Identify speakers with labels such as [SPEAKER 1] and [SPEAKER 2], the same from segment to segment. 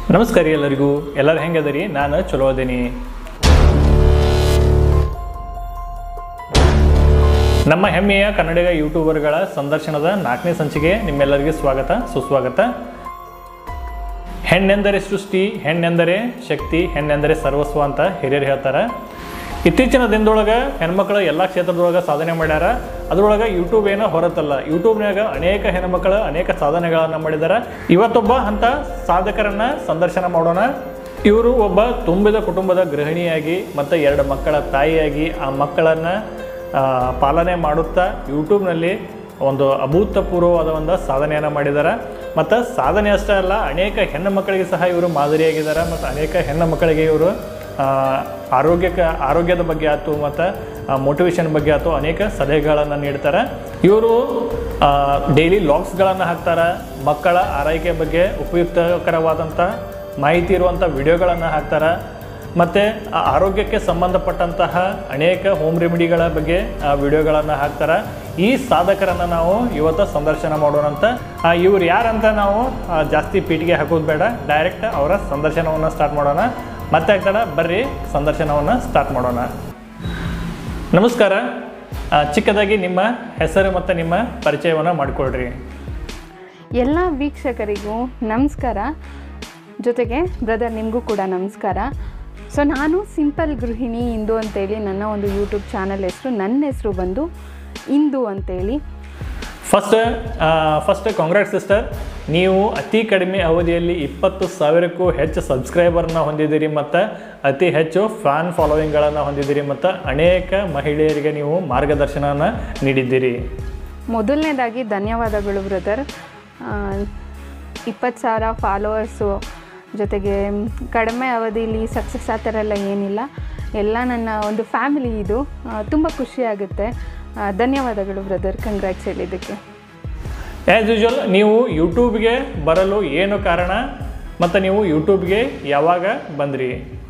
[SPEAKER 1] ನಮಸ್ಕಾರ ರೀ ಎಲ್ಲರಿಗೂ ಎಲ್ಲರೂ ಹೆಂಗದರಿ ನಾನು ಚಲೋ ಅದೇನಿ ನಮ್ಮ ಹೆಮ್ಮೆಯ ಕನ್ನಡಿಗ ಯೂಟ್ಯೂಬರ್ಗಳ ಸಂದರ್ಶನದ ನಾಲ್ಕನೇ ಸಂಚಿಕೆ ನಿಮ್ಮೆಲ್ಲರಿಗೂ ಸ್ವಾಗತ ಸುಸ್ವಾಗತ ಹೆಣ್ಣೆಂದರೆ ಸೃಷ್ಟಿ ಹೆಣ್ಣೆಂದರೆ ಶಕ್ತಿ ಹೆಣ್ಣೆಂದರೆ ಸರ್ವಸ್ವ ಅಂತ ಹಿರಿಯರು ಹೇಳ್ತಾರೆ ಇತ್ತೀಚಿನ ದಿನದೊಳಗೆ ಹೆಣ್ಮಕ್ಳು ಎಲ್ಲ ಕ್ಷೇತ್ರದೊಳಗೆ ಸಾಧನೆ ಮಾಡ್ಯಾರ ಅದ್ರೊಳಗೆ ಯೂಟ್ಯೂಬ್ ಏನೋ ಹೊರತಲ್ಲ ಯೂಟ್ಯೂಬ್ನಾಗ ಅನೇಕ ಹೆಣ್ಮಕ್ಳು ಅನೇಕ ಸಾಧನೆಗಳನ್ನು ಮಾಡಿದ್ದಾರೆ ಇವತ್ತೊಬ್ಬ ಅಂತ ಸಾಧಕರನ್ನ ಸಂದರ್ಶನ ಮಾಡೋಣ ಇವರು ಒಬ್ಬ ತುಂಬಿದ ಕುಟುಂಬದ ಗೃಹಿಣಿಯಾಗಿ ಮತ್ತು ಎರಡು ಮಕ್ಕಳ ತಾಯಿಯಾಗಿ ಆ ಮಕ್ಕಳನ್ನು ಪಾಲನೆ ಮಾಡುತ್ತಾ ಯೂಟ್ಯೂಬ್ನಲ್ಲಿ ಒಂದು ಅಭೂತಪೂರ್ವವಾದ ಒಂದು ಸಾಧನೆಯನ್ನು ಮಾಡಿದ್ದಾರೆ ಮತ್ತು ಸಾಧನೆ ಅಷ್ಟೇ ಅಲ್ಲ ಅನೇಕ ಹೆಣ್ಣು ಮಕ್ಕಳಿಗೆ ಸಹ ಇವರು ಮಾದರಿಯಾಗಿದ್ದಾರೆ ಮತ್ತು ಅನೇಕ ಹೆಣ್ಣು ಮಕ್ಕಳಿಗೆ ಇವರು ಆ, ಆರೋಗ್ಯಕ್ಕೆ ಆರೋಗ್ಯದ ಬಗ್ಗೆ ಆಯ್ತು ಮತ್ತು ಮೋಟಿವೇಶನ್ ಬಗ್ಗೆ ಆಯ್ತು ಅನೇಕ ಸಲಹೆಗಳನ್ನು ನೀಡ್ತಾರೆ ಇವರು ಡೈಲಿ ಲಾಗ್ಸ್ಗಳನ್ನು ಹಾಕ್ತಾರೆ ಮಕ್ಕಳ ಆರೈಕೆ ಬಗ್ಗೆ ಉಪಯುಕ್ತಕರವಾದಂಥ ಮಾಹಿತಿ ಇರುವಂಥ ವಿಡಿಯೋಗಳನ್ನು ಹಾಕ್ತಾರೆ ಮತ್ತು ಆರೋಗ್ಯಕ್ಕೆ ಸಂಬಂಧಪಟ್ಟಂತಹ ಅನೇಕ ಹೋಮ್ ರೆಮಿಡಿಗಳ ಬಗ್ಗೆ ವಿಡಿಯೋಗಳನ್ನು ಹಾಕ್ತಾರೆ ಈ ಸಾಧಕರನ್ನು ನಾವು ಇವತ್ತು ಸಂದರ್ಶನ ಮಾಡೋಣ ಅಂತ ಆ, ಇವ್ರು ಯಾರಂತ ನಾವು ಆ, ಜಾಸ್ತಿ ಪೀಟಿಗೆ ಹಾಕೋದು ಬೇಡ ಡೈರೆಕ್ಟ್ ಅವರ ಸಂದರ್ಶನವನ್ನು ಸ್ಟಾರ್ಟ್ ಮಾಡೋಣ ಮತ್ತೆ ಆಗ್ತಾಡ ಬರ್ರಿ ಸಂದರ್ಶನವನ್ನು ಸ್ಟಾರ್ಟ್ ಮಾಡೋಣ ನಮಸ್ಕಾರ ಆ, ಚಿಕ್ಕದಾಗಿ ನಿಮ್ಮ ಹೆಸರು ಮತ್ತು ನಿಮ್ಮ ಪರಿಚಯವನ್ನು ಮಾಡಿಕೊಳ್ರಿ
[SPEAKER 2] ಎಲ್ಲ ವೀಕ್ಷಕರಿಗೂ ನಮಸ್ಕಾರ ಜೊತೆಗೆ ಬ್ರದರ್ ನಿಮಗೂ ಕೂಡ ನಮಸ್ಕಾರ ಸೊ ನಾನು ಸಿಂಪಲ್ ಗೃಹಿಣಿ ಇಂದು ಅಂತೇಳಿ ನನ್ನ ಒಂದು ಯೂಟ್ಯೂಬ್ ಚಾನಲ್ ಹೆಸರು ನನ್ನ ಹೆಸರು ಬಂದು ಇಂದು ಅಂತೇಳಿ
[SPEAKER 1] ಫಸ್ಟ್ ಫಸ್ಟ್ ಕಾಂಗ್ರೆಸ್ ಸಿಸ್ಟರ್ ನೀವು ಅತಿ ಕಡಿಮೆ ಅವಧಿಯಲ್ಲಿ ಇಪ್ಪತ್ತು ಸಾವಿರಕ್ಕೂ ಹೆಚ್ಚು ಸಬ್ಸ್ಕ್ರೈಬರ್ನ ಹೊಂದಿದ್ದೀರಿ ಮತ್ತು ಅತಿ ಹೆಚ್ಚು ಫ್ಯಾನ್ ಫಾಲೋವಿಂಗ್ಗಳನ್ನು ಹೊಂದಿದ್ದೀರಿ ಮತ್ತು ಅನೇಕ ಮಹಿಳೆಯರಿಗೆ ನೀವು ಮಾರ್ಗದರ್ಶನವನ್ನು ನೀಡಿದ್ದೀರಿ
[SPEAKER 2] ಮೊದಲನೇದಾಗಿ ಧನ್ಯವಾದಗಳು ಬ್ರದರ್ ಇಪ್ಪತ್ತು ಸಾವಿರ ಫಾಲೋವರ್ಸು ಜೊತೆಗೆ ಕಡಿಮೆ ಅವಧಿಯಲ್ಲಿ ಸಕ್ಸಸ್ ಆ ಥರ ಎಲ್ಲ ಏನಿಲ್ಲ ಎಲ್ಲ ನನ್ನ ಒಂದು ಫ್ಯಾಮಿಲಿ ಇದು ತುಂಬ ಖುಷಿಯಾಗುತ್ತೆ ಆ, ಧನ್ಯವಾದಗಳು ಬ್ರದರ್ ಕಂಗ್ರ್ಯಾಟ್ಸ್ ಹೇಳಿದ್ದಕ್ಕೆ
[SPEAKER 1] ಆ್ಯಸ್ ಯೂಶುವಲ್ ನೀವು ಯೂಟ್ಯೂಬ್ಗೆ ಬರಲು ಏನು ಕಾರಣ ಮತ್ತು ನೀವು ಯೂಟ್ಯೂಬ್ಗೆ ಯಾವಾಗ ಬಂದ್ರಿ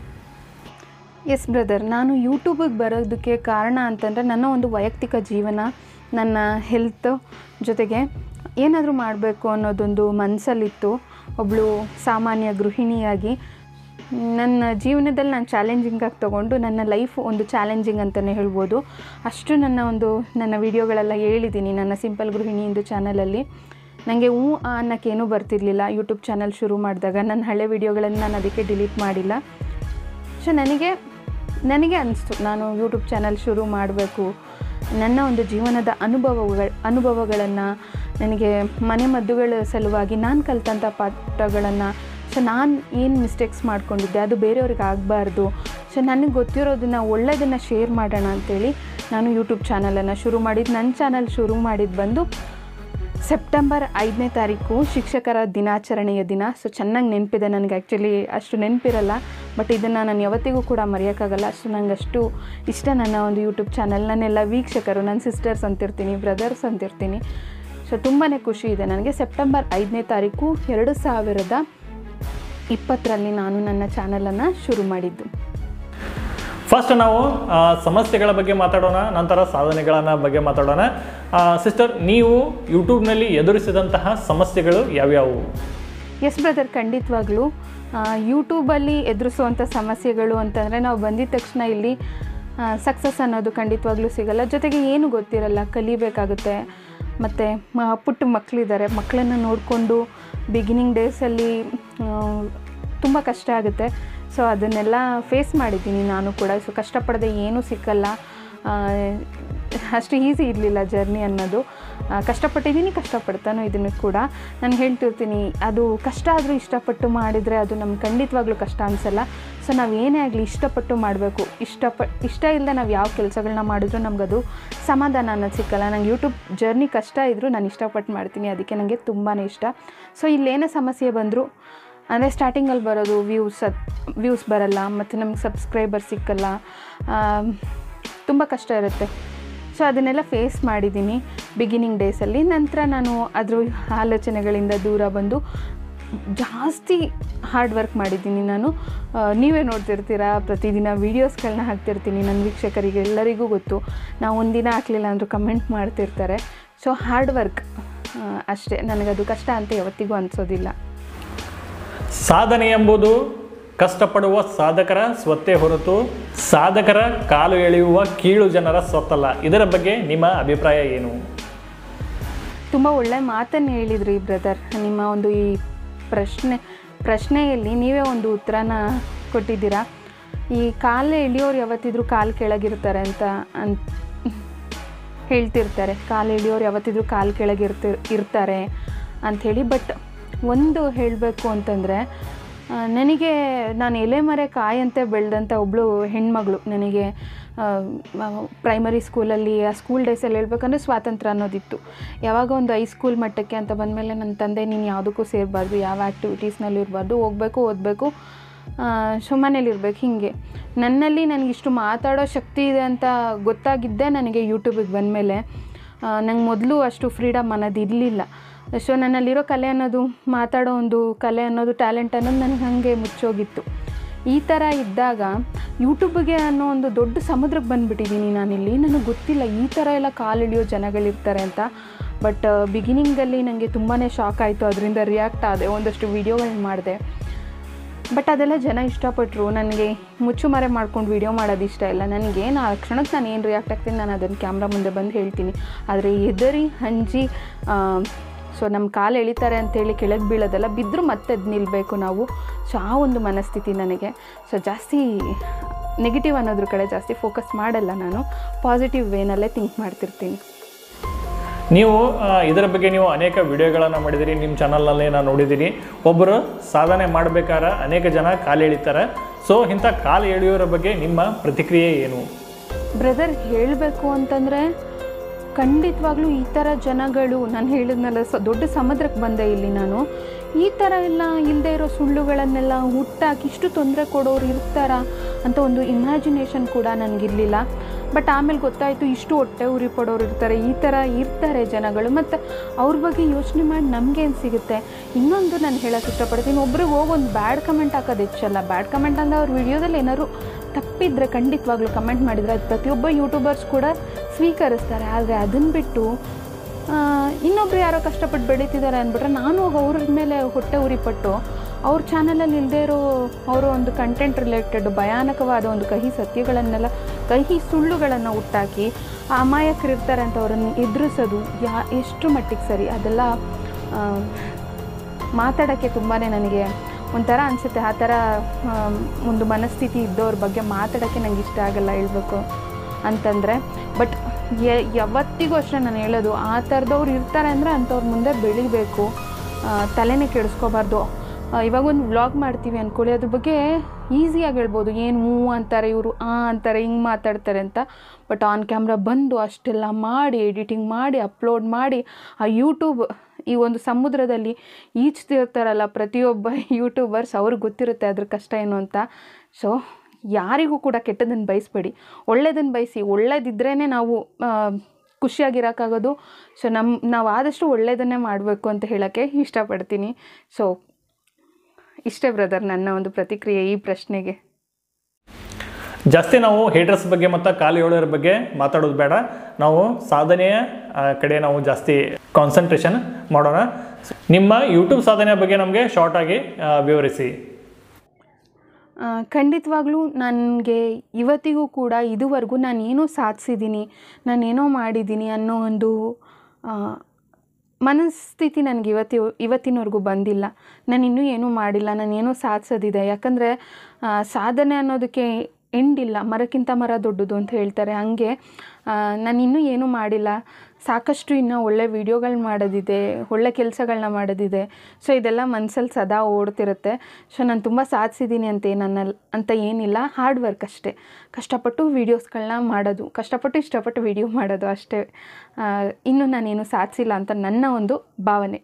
[SPEAKER 2] ಎಸ್ ಬ್ರದರ್ ನಾನು ಯೂಟ್ಯೂಬಿಗೆ ಬರೋದಕ್ಕೆ ಕಾರಣ ಅಂತಂದರೆ ನನ್ನ ಒಂದು ವೈಯಕ್ತಿಕ ಜೀವನ ನನ್ನ ಹೆಲ್ತ್ ಜೊತೆಗೆ ಏನಾದರೂ ಮಾಡಬೇಕು ಅನ್ನೋದೊಂದು ಮನಸ್ಸಲ್ಲಿತ್ತು ಒಬ್ಬಳು ಸಾಮಾನ್ಯ ಗೃಹಿಣಿಯಾಗಿ ನನ್ನ ಜೀವನದಲ್ಲಿ ನಾನು ಚಾಲೆಂಜಿಂಗಾಗಿ ತೊಗೊಂಡು ನನ್ನ ಲೈಫ್ ಒಂದು ಚಾಲೆಂಜಿಂಗ್ ಅಂತಲೇ ಹೇಳ್ಬೋದು ಅಷ್ಟು ನನ್ನ ಒಂದು ನನ್ನ ವಿಡಿಯೋಗಳೆಲ್ಲ ಹೇಳಿದ್ದೀನಿ ನನ್ನ ಸಿಂಪಲ್ ಗೃಹಿಣಿ ಇಂದು ಚಾನಲಲ್ಲಿ ನನಗೆ ಹ್ಞೂ ಆ ಅನ್ನೋಕ್ಕೇನೂ ಬರ್ತಿರ್ಲಿಲ್ಲ ಯೂಟ್ಯೂಬ್ ಚಾನಲ್ ಶುರು ಮಾಡಿದಾಗ ನನ್ನ ಹಳೆ ವಿಡಿಯೋಗಳನ್ನು ನಾನು ಅದಕ್ಕೆ ಡಿಲೀಟ್ ಮಾಡಿಲ್ಲ ಸೊ ನನಗೆ ನನಗೆ ಅನಿಸ್ತು ನಾನು ಯೂಟ್ಯೂಬ್ ಚಾನಲ್ ಶುರು ಮಾಡಬೇಕು ನನ್ನ ಒಂದು ಜೀವನದ ಅನುಭವಗಳ ಅನುಭವಗಳನ್ನು ನನಗೆ ಮನೆ ಮದ್ದುಗಳ ಸಲುವಾಗಿ ನಾನು ಕಲಿತಂಥ ಪಾಠಗಳನ್ನು ಸೊ ನಾನು ಏನು ಮಿಸ್ಟೇಕ್ಸ್ ಮಾಡ್ಕೊಂಡಿದ್ದೆ ಅದು ಬೇರೆಯವ್ರಿಗೆ ಆಗಬಾರ್ದು ಸೊ ನನಗೆ ಗೊತ್ತಿರೋದನ್ನು ಒಳ್ಳೆಯದನ್ನು ಶೇರ್ ಮಾಡೋಣ ಅಂತೇಳಿ ನಾನು ಯೂಟ್ಯೂಬ್ ಚಾನಲನ್ನು ಶುರು ಮಾಡಿದ್ದು ನನ್ನ ಚಾನಲ್ ಶುರು ಮಾಡಿದ್ದು ಬಂದು ಸೆಪ್ಟೆಂಬರ್ ಐದನೇ ತಾರೀಕು ಶಿಕ್ಷಕರ ದಿನಾಚರಣೆಯ ದಿನ ಸೊ ಚೆನ್ನಾಗಿ ನೆನಪಿದೆ ನನಗೆ ಆ್ಯಕ್ಚುಲಿ ಅಷ್ಟು ನೆನಪಿರಲ್ಲ ಬಟ್ ಇದನ್ನು ನಾನು ಯಾವತ್ತಿಗೂ ಕೂಡ ಮರೆಯೋಕ್ಕಾಗಲ್ಲ ಅಷ್ಟು ನಂಗೆ ಅಷ್ಟು ಇಷ್ಟ ನನ್ನ ಒಂದು ಯೂಟ್ಯೂಬ್ ಚಾನಲ್ ನನ್ನೆಲ್ಲ ವೀಕ್ಷಕರು ನನ್ನ ಸಿಸ್ಟರ್ಸ್ ಅಂತಿರ್ತೀನಿ ಬ್ರದರ್ಸ್ ಅಂತಿರ್ತೀನಿ ಸೊ ತುಂಬಾ ಖುಷಿ ಇದೆ ನನಗೆ ಸೆಪ್ಟೆಂಬರ್ ಐದನೇ ತಾರೀಕು ಎರಡು ಸಾವಿರದ ಇಪ್ಪತ್ತರಲ್ಲಿ ನಾನು ನನ್ನ ಚಾನಲನ್ನು ಶುರು ಮಾಡಿದ್ದು
[SPEAKER 1] ಫಸ್ಟ್ ನಾವು ಆ, ಸಮಸ್ಯೆಗಳ ಬಗ್ಗೆ ಮಾತಾಡೋಣ ನಂತರ ಸಾಧನೆಗಳನ್ನ ಬಗ್ಗೆ ಮಾತಾಡೋಣ ಸಿಸ್ಟರ್ ನೀವು ಯೂಟ್ಯೂಬ್ನಲ್ಲಿ ಎದುರಿಸಿದಂತಹ ಸಮಸ್ಯೆಗಳು ಯಾವ್ಯಾವು
[SPEAKER 2] ಎಸ್ ಬ್ರದರ್ ಖಂಡಿತವಾಗ್ಲೂ ಯೂಟ್ಯೂಬಲ್ಲಿ ಎದುರಿಸುವಂಥ ಸಮಸ್ಯೆಗಳು ಅಂತಂದರೆ ನಾವು ಬಂದಿದ ತಕ್ಷಣ ಇಲ್ಲಿ ಸಕ್ಸಸ್ ಅನ್ನೋದು ಖಂಡಿತವಾಗ್ಲೂ ಸಿಗಲ್ಲ ಜೊತೆಗೆ ಏನು ಗೊತ್ತಿರಲ್ಲ ಕಲಿಬೇಕಾಗುತ್ತೆ ಮತ್ತು ಮ ಪುಟ್ಟ ಮಕ್ಕಳಿದ್ದಾರೆ ಮಕ್ಕಳನ್ನು ನೋಡಿಕೊಂಡು ಬಿಗಿನಿಂಗ್ ಡೇಸಲ್ಲಿ ತುಂಬ ಕಷ್ಟ ಆಗುತ್ತೆ ಸೊ ಅದನ್ನೆಲ್ಲ ಫೇಸ್ ಮಾಡಿದ್ದೀನಿ ನಾನು ಕೂಡ ಸೊ ಕಷ್ಟಪಡದೆ ಏನೂ ಸಿಕ್ಕಲ್ಲ ಆ, ಅಷ್ಟು ಈಸಿ ಇರಲಿಲ್ಲ ಜರ್ನಿ ಅನ್ನೋದು ಆ, ಕಷ್ಟಪಟ್ಟಿದ್ದೀನಿ ಕಷ್ಟಪಡ್ತಾನೂ ಇದನ್ನು ಕೂಡ ನಾನು ಹೇಳ್ತಿರ್ತೀನಿ ಅದು ಕಷ್ಟ ಆದರೂ ಇಷ್ಟಪಟ್ಟು ಮಾಡಿದರೆ ಅದು ನಮ್ಗೆ ಖಂಡಿತವಾಗ್ಲೂ ಕಷ್ಟ ಅನಿಸಲ್ಲ ಸೊ ನಾವು ಏನೇ ಆಗಲಿ ಇಷ್ಟಪಟ್ಟು ಮಾಡಬೇಕು ಇಷ್ಟಪ ಇಷ್ಟ ಇಲ್ಲದೆ ನಾವು ಯಾವ ಕೆಲಸಗಳನ್ನ ಮಾಡಿದ್ರೂ ನಮಗದು ಸಮಾಧಾನ ಅನ್ನೋದು ಸಿಕ್ಕಲ್ಲ ನಂಗೆ ಯೂಟ್ಯೂಬ್ ಜರ್ನಿ ಕಷ್ಟ ಇದ್ದರೂ ನಾನು ಇಷ್ಟಪಟ್ಟು ಮಾಡ್ತೀನಿ ಅದಕ್ಕೆ ನನಗೆ ತುಂಬಾ ಇಷ್ಟ ಸೊ ಇಲ್ಲೇನೇ ಸಮಸ್ಯೆ ಬಂದರೂ ಅಂದರೆ ಸ್ಟಾರ್ಟಿಂಗಲ್ಲಿ ಬರೋದು ವ್ಯೂಸ್ ವ್ಯೂಸ್ ಬರಲ್ಲ ಮತ್ತು ನಮ್ಗೆ ಸಬ್ಸ್ಕ್ರೈಬರ್ ಸಿಕ್ಕಲ್ಲ ತುಂಬ ಕಷ್ಟ ಇರುತ್ತೆ ಸೊ ಅದನ್ನೆಲ್ಲ ಫೇಸ್ ಮಾಡಿದ್ದೀನಿ ಬಿಗಿನಿಂಗ್ ಡೇಸಲ್ಲಿ ನಂತರ ನಾನು ಅದ್ರ ಆಲೋಚನೆಗಳಿಂದ ದೂರ ಬಂದು ಜಾಸ್ತಿ ಹಾರ್ಡ್ ವರ್ಕ್ ಮಾಡಿದ್ದೀನಿ ನಾನು ಆ, ನೀವೇ ನೋಡ್ತಿರ್ತೀರಾ ಪ್ರತಿದಿನ ವೀಡಿಯೋಸ್ಗಳನ್ನ ಹಾಕ್ತಿರ್ತೀನಿ ನನ್ನ ವೀಕ್ಷಕರಿಗೆ ಎಲ್ಲರಿಗೂ ಗೊತ್ತು ನಾವು ಒಂದಿನ ಹಾಕಲಿಲ್ಲ ಅಂದರೂ ಕಮೆಂಟ್ ಮಾಡ್ತಿರ್ತಾರೆ ಸೊ ಹಾರ್ಡ್ ವರ್ಕ್ ಅಷ್ಟೇ ನನಗದು ಕಷ್ಟ ಅಂತ ಯಾವತ್ತಿಗೂ ಅನಿಸೋದಿಲ್ಲ
[SPEAKER 1] ಸಾಧನೆ ಎಂಬುದು ಕಷ್ಟಪಡುವ ಸಾಧಕರ ಸ್ವತ್ತೇ ಹೊರತು ಸಾಧಕರ ಕಾಲು ಎಳೆಯುವ ಕೀಳು ಜನರ ಸ್ವತ್ತಲ್ಲ ಇದರ ಬಗ್ಗೆ ನಿಮ್ಮ ಅಭಿಪ್ರಾಯ ಏನು
[SPEAKER 2] ತುಂಬ ಒಳ್ಳೆ ಮಾತನ್ನು ಹೇಳಿದ್ರಿ ಬ್ರದರ್ ನಿಮ್ಮ ಒಂದು ಈ ಪ್ರಶ್ನೆ ಪ್ರಶ್ನೆಯಲ್ಲಿ ನೀವೇ ಒಂದು ಉತ್ತರನ ಕೊಟ್ಟಿದ್ದೀರಾ ಈ ಕಾಲು ಎಳೆಯೋರು ಯಾವತ್ತಿದ್ರೂ ಕಾಲು ಕೆಳಗಿರ್ತಾರೆ ಅಂತ ಅಂತ ಹೇಳ್ತಿರ್ತಾರೆ ಕಾಲು ಎಳೆಯೋರು ಯಾವತ್ತಿದ್ರೂ ಕಾಲು ಕೆಳಗಿರ್ತಿ ಇರ್ತಾರೆ ಅಂಥೇಳಿ ಬಟ್ ಒಂದು ಹೇಳಬೇಕು ಅಂತಂದರೆ ಆ, ನನಗೆ ನಾನು ಎಲೆ ಮರೆ ಕಾಯಂತೆ ಬೆಳೆದಂಥ ಒಬ್ಬಳು ಹೆಣ್ಮಗಳು ನನಗೆ ಪ್ರೈಮರಿ ಸ್ಕೂಲಲ್ಲಿ ಆ ಸ್ಕೂಲ್ ಡೇಸಲ್ಲಿ ಹೇಳ್ಬೇಕಂದ್ರೆ ಸ್ವಾತಂತ್ರ್ಯ ಅನ್ನೋದಿತ್ತು ಯಾವಾಗ ಒಂದು ಹೈಸ್ಕೂಲ್ ಮಟ್ಟಕ್ಕೆ ಅಂತ ಬಂದಮೇಲೆ ನನ್ನ ತಂದೆ ನೀನು ಯಾವುದಕ್ಕೂ ಸೇರಬಾರ್ದು ಯಾವ ಆ್ಯಕ್ಟಿವಿಟೀಸ್ನಲ್ಲಿ ಇರಬಾರ್ದು ಹೋಗಬೇಕು ಓದಬೇಕು ಸೊ ಮನೇಲಿರ್ಬೇಕು ಹೀಗೆ ನನ್ನಲ್ಲಿ ನನಗಿಷ್ಟು ಮಾತಾಡೋ ಶಕ್ತಿ ಇದೆ ಅಂತ ಗೊತ್ತಾಗಿದ್ದೇ ನನಗೆ ಯೂಟ್ಯೂಬಿಗೆ ಬಂದಮೇಲೆ ನಂಗೆ ಮೊದಲು ಅಷ್ಟು ಫ್ರೀಡಮ್ ಅನ್ನೋದು ಇರಲಿಲ್ಲ ಸೊ ನನ್ನಲ್ಲಿರೋ ಕಲೆ ಅನ್ನೋದು ಮಾತಾಡೋ ಒಂದು ಕಲೆ ಅನ್ನೋದು ಟ್ಯಾಲೆಂಟ್ ಅನ್ನೋದು ನನಗೆ ಹಾಗೆ ಮುಚ್ಚೋಗಿತ್ತು ಈ ಥರ ಇದ್ದಾಗ ಯೂಟ್ಯೂಬ್ಗೆ ಅನ್ನೋ ಒಂದು ದೊಡ್ಡ ಸಮುದ್ರಕ್ಕೆ ಬಂದುಬಿಟ್ಟಿದ್ದೀನಿ ನಾನಿಲ್ಲಿ ನನಗೆ ಗೊತ್ತಿಲ್ಲ ಈ ಥರ ಎಲ್ಲ ಕಾಲಿಳಿಯೋ ಜನಗಳಿರ್ತಾರೆ ಅಂತ ಬಟ್ ಬಿಗಿನಿಂಗಲ್ಲಿ ನನಗೆ ತುಂಬಾ ಶಾಕ್ ಆಯಿತು ಅದರಿಂದ ರಿಯಾಕ್ಟ್ ಆದೆ ಒಂದಷ್ಟು ವೀಡಿಯೋಗಳನ್ನ ಮಾಡಿದೆ ಬಟ್ ಅದೆಲ್ಲ ಜನ ಇಷ್ಟಪಟ್ಟರು ನನಗೆ ಮುಚ್ಚುಮರೆ ಮಾಡ್ಕೊಂಡು ವೀಡಿಯೋ ಮಾಡೋದು ಇಷ್ಟ ಇಲ್ಲ ನನಗೆ ನಾ ಆ ಕ್ಷಣಕ್ಕೆ ನಾನು ಏನು ರಿಯಾಕ್ಟ್ ಆಗ್ತೀನಿ ನಾನು ಅದನ್ನು ಕ್ಯಾಮ್ರಾ ಮುಂದೆ ಬಂದು ಹೇಳ್ತೀನಿ ಆದರೆ ಎದರಿ ಹಂಜಿ ಸೊ ನಮ್ಮ ಕಾಲು ಎಳಿತಾರೆ ಅಂತೇಳಿ ಕೆಳಗೆ ಬೀಳೋದಲ್ಲ ಬಿದ್ದರೂ ಮತ್ತೆ ಅದು ನಿಲ್ಲಬೇಕು ನಾವು ಸೊ ಆ ಒಂದು ಮನಸ್ಥಿತಿ ನನಗೆ ಸೊ ಜಾಸ್ತಿ ನೆಗೆಟಿವ್ ಅನ್ನೋದ್ರ ಕಡೆ ಜಾಸ್ತಿ ಫೋಕಸ್ ಮಾಡಲ್ಲ ನಾನು ಪಾಸಿಟಿವ್ ವೇನಲ್ಲೇ ಥಿಂಕ್ ಮಾಡ್ತಿರ್ತೀನಿ
[SPEAKER 1] ನೀವು ಆ, ಇದರ ಬಗ್ಗೆ ನೀವು ಅನೇಕ ವಿಡಿಯೋಗಳನ್ನು ಮಾಡಿದಿರಿ ನಿಮ್ಮ ಚಾನಲ್ನಲ್ಲಿ ನಾನು ನೋಡಿದ್ದೀನಿ ಒಬ್ಬರು ಸಾಧನೆ ಮಾಡಬೇಕಾದ್ರೆ ಅನೇಕ ಜನ ಕಾಲು ಎಳಿತಾರೆ ಸೊ ಇಂಥ ಕಾಲು ಎಳೆಯೋರ ಬಗ್ಗೆ ನಿಮ್ಮ ಪ್ರತಿಕ್ರಿಯೆ ಏನು
[SPEAKER 2] ಬ್ರದರ್ ಹೇಳಬೇಕು ಅಂತಂದರೆ ಖಂಡಿತವಾಗ್ಲೂ ಈ ಥರ ಜನಗಳು ನಾನು ಹೇಳಿದ್ನಲ್ಲ ಸ ದೊಡ್ಡ ಸಮುದ್ರಕ್ಕೆ ಬಂದೆ ಇಲ್ಲಿ ನಾನು ಈ ಥರ ಎಲ್ಲ ಇಲ್ಲದೆ ಇರೋ ಸುಳ್ಳುಗಳನ್ನೆಲ್ಲ ಹುಟ್ಟಾಕಿ ಇಷ್ಟು ತೊಂದರೆ ಕೊಡೋರು ಇರ್ತಾರಾ ಅಂತ ಒಂದು ಇಮ್ಯಾಜಿನೇಷನ್ ಕೂಡ ನನಗಿರಲಿಲ್ಲ ಬಟ್ ಆಮೇಲೆ ಗೊತ್ತಾಯಿತು ಇಷ್ಟು ಹೊಟ್ಟೆ ಉರಿ ಪಡೋರು ಇರ್ತಾರೆ ಈ ಥರ ಇರ್ತಾರೆ ಜನಗಳು ಮತ್ತು ಅವ್ರ ಬಗ್ಗೆ ಯೋಚನೆ ಮಾಡಿ ನಮಗೇನು ಸಿಗುತ್ತೆ ಇನ್ನೊಂದು ನಾನು ಹೇಳೋಕೆ ಇಷ್ಟಪಡ್ತೀನಿ ಒಬ್ರಿಗೆ ಹೋಗಿ ಒಂದು ಬ್ಯಾಡ್ ಕಮೆಂಟ್ ಹಾಕೋದು ಹೆಚ್ಚಲ್ಲ ಬ್ಯಾಡ್ ಕಮೆಂಟ್ ಅಂದರೆ ಅವ್ರ ವಿಡಿಯೋದಲ್ಲಿ ಏನಾದ್ರು ತಪ್ಪಿದ್ರೆ ಖಂಡಿತವಾಗ್ಲೂ ಕಮೆಂಟ್ ಮಾಡಿದರೆ ಅದು ಪ್ರತಿಯೊಬ್ಬ ಯೂಟ್ಯೂಬರ್ಸ್ ಕೂಡ ಸ್ವೀಕರಿಸ್ತಾರೆ ಆದರೆ ಅದನ್ನು ಬಿಟ್ಟು ಆ, ಇನ್ನೊಬ್ರು ಯಾರೋ ಕಷ್ಟಪಟ್ಟು ಬೆಳೀತಿದ್ದಾರೆ ಅಂದ್ಬಿಟ್ರೆ ನಾನು ಹೋಗಿ ಅವ್ರ ಮೇಲೆ ಹೊಟ್ಟೆ ಉರಿಪಟ್ಟು ಅವ್ರ ಚಾನಲಲ್ಲಿ ಇಲ್ಲದೆ ಇರೋ ಅವರ ಒಂದು ಕಂಟೆಂಟ್ ರಿಲೇಟೆಡ್ ಭಯಾನಕವಾದ ಒಂದು ಕಹಿ ಸತ್ಯಗಳನ್ನೆಲ್ಲ ಕಹಿ ಸುಳ್ಳುಗಳನ್ನು ಹುಟ್ಟಾಕಿ ಆ ಅಮಾಯಕರಿರ್ತಾರೆ ಅಂತ ಅವರನ್ನು ಎದುರಿಸೋದು ಯಾ ಎಷ್ಟು ಮಟ್ಟಿಗೆ ಸರಿ ಅದೆಲ್ಲ ಆ, ಮಾತಾಡೋಕ್ಕೆ ತುಂಬಾ ನನಗೆ ಒಂಥರ ಅನಿಸುತ್ತೆ ಆ ಥರ ಆಮ್, ಒಂದು ಮನಸ್ಥಿತಿ ಇದ್ದವ್ರ ಬಗ್ಗೆ ಮಾತಾಡೋಕ್ಕೆ ನಂಗೆ ಇಷ್ಟ ಆಗಲ್ಲ ಹೇಳ್ಬೇಕು ಅಂತಂದರೆ ಬಟ್ ಯಾವತ್ತಿಗೂ ಅಷ್ಟೇ ನಾನು ಹೇಳೋದು ಆ ಥರದವ್ರು ಇರ್ತಾರೆ ಅಂದರೆ ಅಂಥವ್ರ ಮುಂದೆ ಬೆಳಿಬೇಕು ಆ, ತಲೆನೇ ಕೆಡಿಸ್ಕೋಬಾರ್ದು ಆ, ಇವಾಗ ಒಂದು ವ್ಲಾಗ್ ಮಾಡ್ತೀವಿ ಅಂದ್ಕೊಳ್ಳಿ ಅದ್ರ ಬಗ್ಗೆ ಈಸಿಯಾಗಿ ಹೇಳ್ಬೋದು ಏನು ಹ್ಞೂ ಅಂತಾರೆ ಇವರು ಆ ಅಂತಾರೆ ಹಿಂಗೆ ಮಾತಾಡ್ತಾರೆ ಅಂತ ಬಟ್ ಆನ್ ಕ್ಯಾಮ್ರಾ ಬಂದು ಅಷ್ಟೆಲ್ಲ ಮಾಡಿ ಎಡಿಟಿಂಗ್ ಮಾಡಿ ಅಪ್ಲೋಡ್ ಮಾಡಿ ಆ ಯೂಟ್ಯೂಬ್ ಈ ಒಂದು ಸಮುದ್ರದಲ್ಲಿ ಈಜ್ತಿರ್ತಾರಲ್ಲ ಪ್ರತಿಯೊಬ್ಬ ಯೂಟ್ಯೂಬರ್ಸ್ ಅವ್ರಿಗೆ ಗೊತ್ತಿರುತ್ತೆ ಅದ್ರ ಕಷ್ಟ ಏನು ಅಂತ ಸೊ ಯಾರಿಗೂ ಕೂಡ ಕೆಟ್ಟದನ್ನು ಬಯಸ್ಬೇಡಿ ಒಳ್ಳೇದನ್ನು ಬಯಸಿ ಒಳ್ಳೇದಿದ್ರೇ ನಾವು ಆ, ಖುಷಿಯಾಗಿರೋಕ್ಕಾಗೋದು ಸೊ ನಮ್ಮ ನಾವು ಆದಷ್ಟು ಒಳ್ಳೆಯದನ್ನೇ ಮಾಡಬೇಕು ಅಂತ ಹೇಳೋಕ್ಕೆ ಇಷ್ಟಪಡ್ತೀನಿ ಸೊ ಇಷ್ಟೇ ಬ್ರದರ್ ನನ್ನ ಒಂದು ಪ್ರತಿಕ್ರಿಯೆ ಈ ಪ್ರಶ್ನೆಗೆ
[SPEAKER 1] ಜಾಸ್ತಿ ನಾವು ಹೇಟರ್ಸ್ ಬಗ್ಗೆ ಮತ್ತು ಕಾಲು ಎಳೆಯೋರ ಬಗ್ಗೆ ಮಾತಾಡೋದು ಬೇಡ ನಾವು ಸಾಧನೆಯ ಆ, ಕಡೆ ನಾವು ಜಾಸ್ತಿ ಕಾನ್ಸಂಟ್ರೇಷನ್ ಮಾಡೋಣ ನಿಮ್ಮ ಯೂಟ್ಯೂಬ್ ಸಾಧನೆಯ ಬಗ್ಗೆ ನಮಗೆ ಶಾರ್ಟಾಗಿ ವಿವರಿಸಿ
[SPEAKER 2] ಆ, ಖಂಡಿತವಾಗ್ಲೂ ನನಗೆ ಇವತ್ತಿಗೂ ಕೂಡ ಇದುವರೆಗೂ ನಾನು ಏನೋ ಸಾಧಿಸಿದ್ದೀನಿ ನಾನೇನೋ ಮಾಡಿದ್ದೀನಿ ಅನ್ನೋ ಒಂದು ಆ, ಮನಸ್ಥಿತಿ ನನಗೆ ಇವತ್ತಿ ಇವತ್ತಿನವರೆಗೂ ಬಂದಿಲ್ಲ ನಾನು ಇನ್ನೂ ಏನೂ ಮಾಡಿಲ್ಲ ನಾನು ಏನೋ ಸಾಧಿಸೋದಿದೆ ಯಾಕಂದರೆ ಸಾಧನೆ ಅನ್ನೋದಕ್ಕೆ ಎಂಡಿಲ್ಲ ಮರಕ್ಕಿಂತ ಮರ ದೊಡ್ಡದು ಅಂತ ಹೇಳ್ತಾರೆ ಹಾಗೆ ನಾನು ಇನ್ನೂ ಏನೂ ಮಾಡಿಲ್ಲ ಸಾಕಷ್ಟು ಇನ್ನೂ ಒಳ್ಳೆ ವೀಡಿಯೋಗಳು ಮಾಡೋದಿದೆ ಒಳ್ಳೆ ಕೆಲಸಗಳನ್ನ ಮಾಡೋದಿದೆ ಸೊ ಇದೆಲ್ಲ ಮನಸ್ಸಲ್ಲಿ ಸದಾ ಓಡ್ತಿರುತ್ತೆ ಸೊ ನಾನು ತುಂಬ ಸಾಧಿಸಿದ್ದೀನಿ ಅಂತ ಏನನ್ನಲ್ಲ ಅಂತ ಏನಿಲ್ಲ ಹಾರ್ಡ್ ವರ್ಕ್ ಅಷ್ಟೇ ಕಷ್ಟಪಟ್ಟು ವೀಡಿಯೋಸ್ಗಳನ್ನ ಮಾಡೋದು ಕಷ್ಟಪಟ್ಟು ಇಷ್ಟಪಟ್ಟು ವೀಡಿಯೋ ಮಾಡೋದು ಅಷ್ಟೇ ಆ, ಇನ್ನೂ ನಾನೇನು ಸಾಧಿಸಿಲ್ಲ ಅಂತ ನನ್ನ ಒಂದು ಭಾವನೆ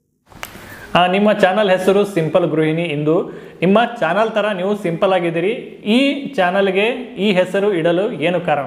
[SPEAKER 1] ಆ, ನಿಮ್ಮ ಚಾನಲ್ ಹೆಸರು ಸಿಂಪಲ್ ಗೃಹಿಣಿ ಇಂದು ನಿಮ್ಮ ಚಾನಲ್ ಥರ ನೀವು ಸಿಂಪಲ್ ಆಗಿದ್ದೀರಿ ಈ ಚಾನಲ್ಗೆ ಈ ಹೆಸರು ಇಡಲು ಏನು ಕಾರಣ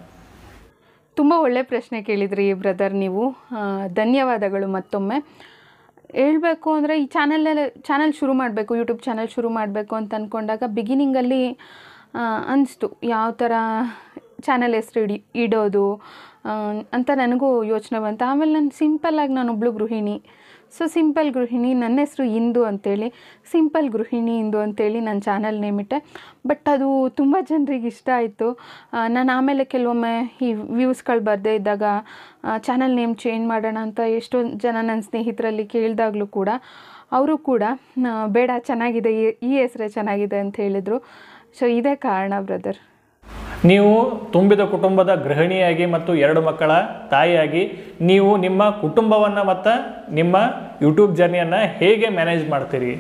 [SPEAKER 2] ತುಂಬ ಒಳ್ಳೆ ಪ್ರಶ್ನೆ ಕೇಳಿದ್ರಿ ಬ್ರದರ್ ನೀವು ಆ, ಧನ್ಯವಾದಗಳು ಮತ್ತೊಮ್ಮೆ ಹೇಳಬೇಕು ಅಂದರೆ ಈ ಚಾನಲಲ್ಲಿ ಚಾನಲ್ ಶುರು ಮಾಡಬೇಕು ಯೂಟ್ಯೂಬ್ ಚಾನಲ್ ಶುರು ಮಾಡಬೇಕು ಅಂತ ಅಂದ್ಕೊಂಡಾಗ ಬಿಗಿನಿಂಗಲ್ಲಿ ಅನಿಸ್ತು ಯಾವ ಥರ ಚಾನಲ್ ಹೆಸ್ರು ಇಡಿ ಇಡೋದು ಆ, ಅಂತ ನನಗೂ ಯೋಚನೆ ಬಂತು ಆಮೇಲೆ ನಾನು ಸಿಂಪಲ್ಲಾಗಿ ನಾನೊಬ್ಳು ಗೃಹಿಣಿ ಸೊ ಸಿಂಪಲ್ ಗೃಹಿಣಿ ನನ್ನ ಹೆಸರು ಇಂದು ಅಂತೇಳಿ ಸಿಂಪಲ್ ಗೃಹಿಣಿ ಇಂದು ಅಂತೇಳಿ ನನ್ನ ಚಾನಲ್ ನೇಮ್ ಇಟ್ಟೆ ಬಟ್ ಅದು ತುಂಬ ಜನರಿಗೆ ಇಷ್ಟ ಆಯಿತು ನಾನು ಆಮೇಲೆ ಕೆಲವೊಮ್ಮೆ ಈ ವ್ಯೂಸ್ಗಳು ಬರದೇ ಇದ್ದಾಗ ಚಾನಲ್ ನೇಮ್ ಚೇಂಜ್ ಮಾಡೋಣ ಅಂತ ಎಷ್ಟೊಂದು ಜನ ನನ್ನ ಸ್ನೇಹಿತರಲ್ಲಿ ಕೇಳಿದಾಗಲೂ ಕೂಡ ಅವರು ಕೂಡ ಆ, ಬೇಡ ಚೆನ್ನಾಗಿದೆ ಈ- ಈ ಹೆಸರೇ ಚೆನ್ನಾಗಿದೆ ಅಂತ ಹೇಳಿದರು ಸೊ ಇದೇ ಕಾರಣ ಬ್ರದರ್
[SPEAKER 1] ನೀವು ತುಂಬಿದ ಕುಟುಂಬದ ಗೃಹಿಣಿಯಾಗಿ ಮತ್ತು ಎರಡು ಮಕ್ಕಳ ತಾಯಿಯಾಗಿ ನೀವು ನಿಮ್ಮ ಕುಟುಂಬವನ್ನು ಮತ್ತು ನಿಮ್ಮ ಯೂಟ್ಯೂಬ್ ಜರ್ನಿಯನ್ನು ಹೇಗೆ ಮ್ಯಾನೇಜ್ ಮಾಡ್ತೀರಿ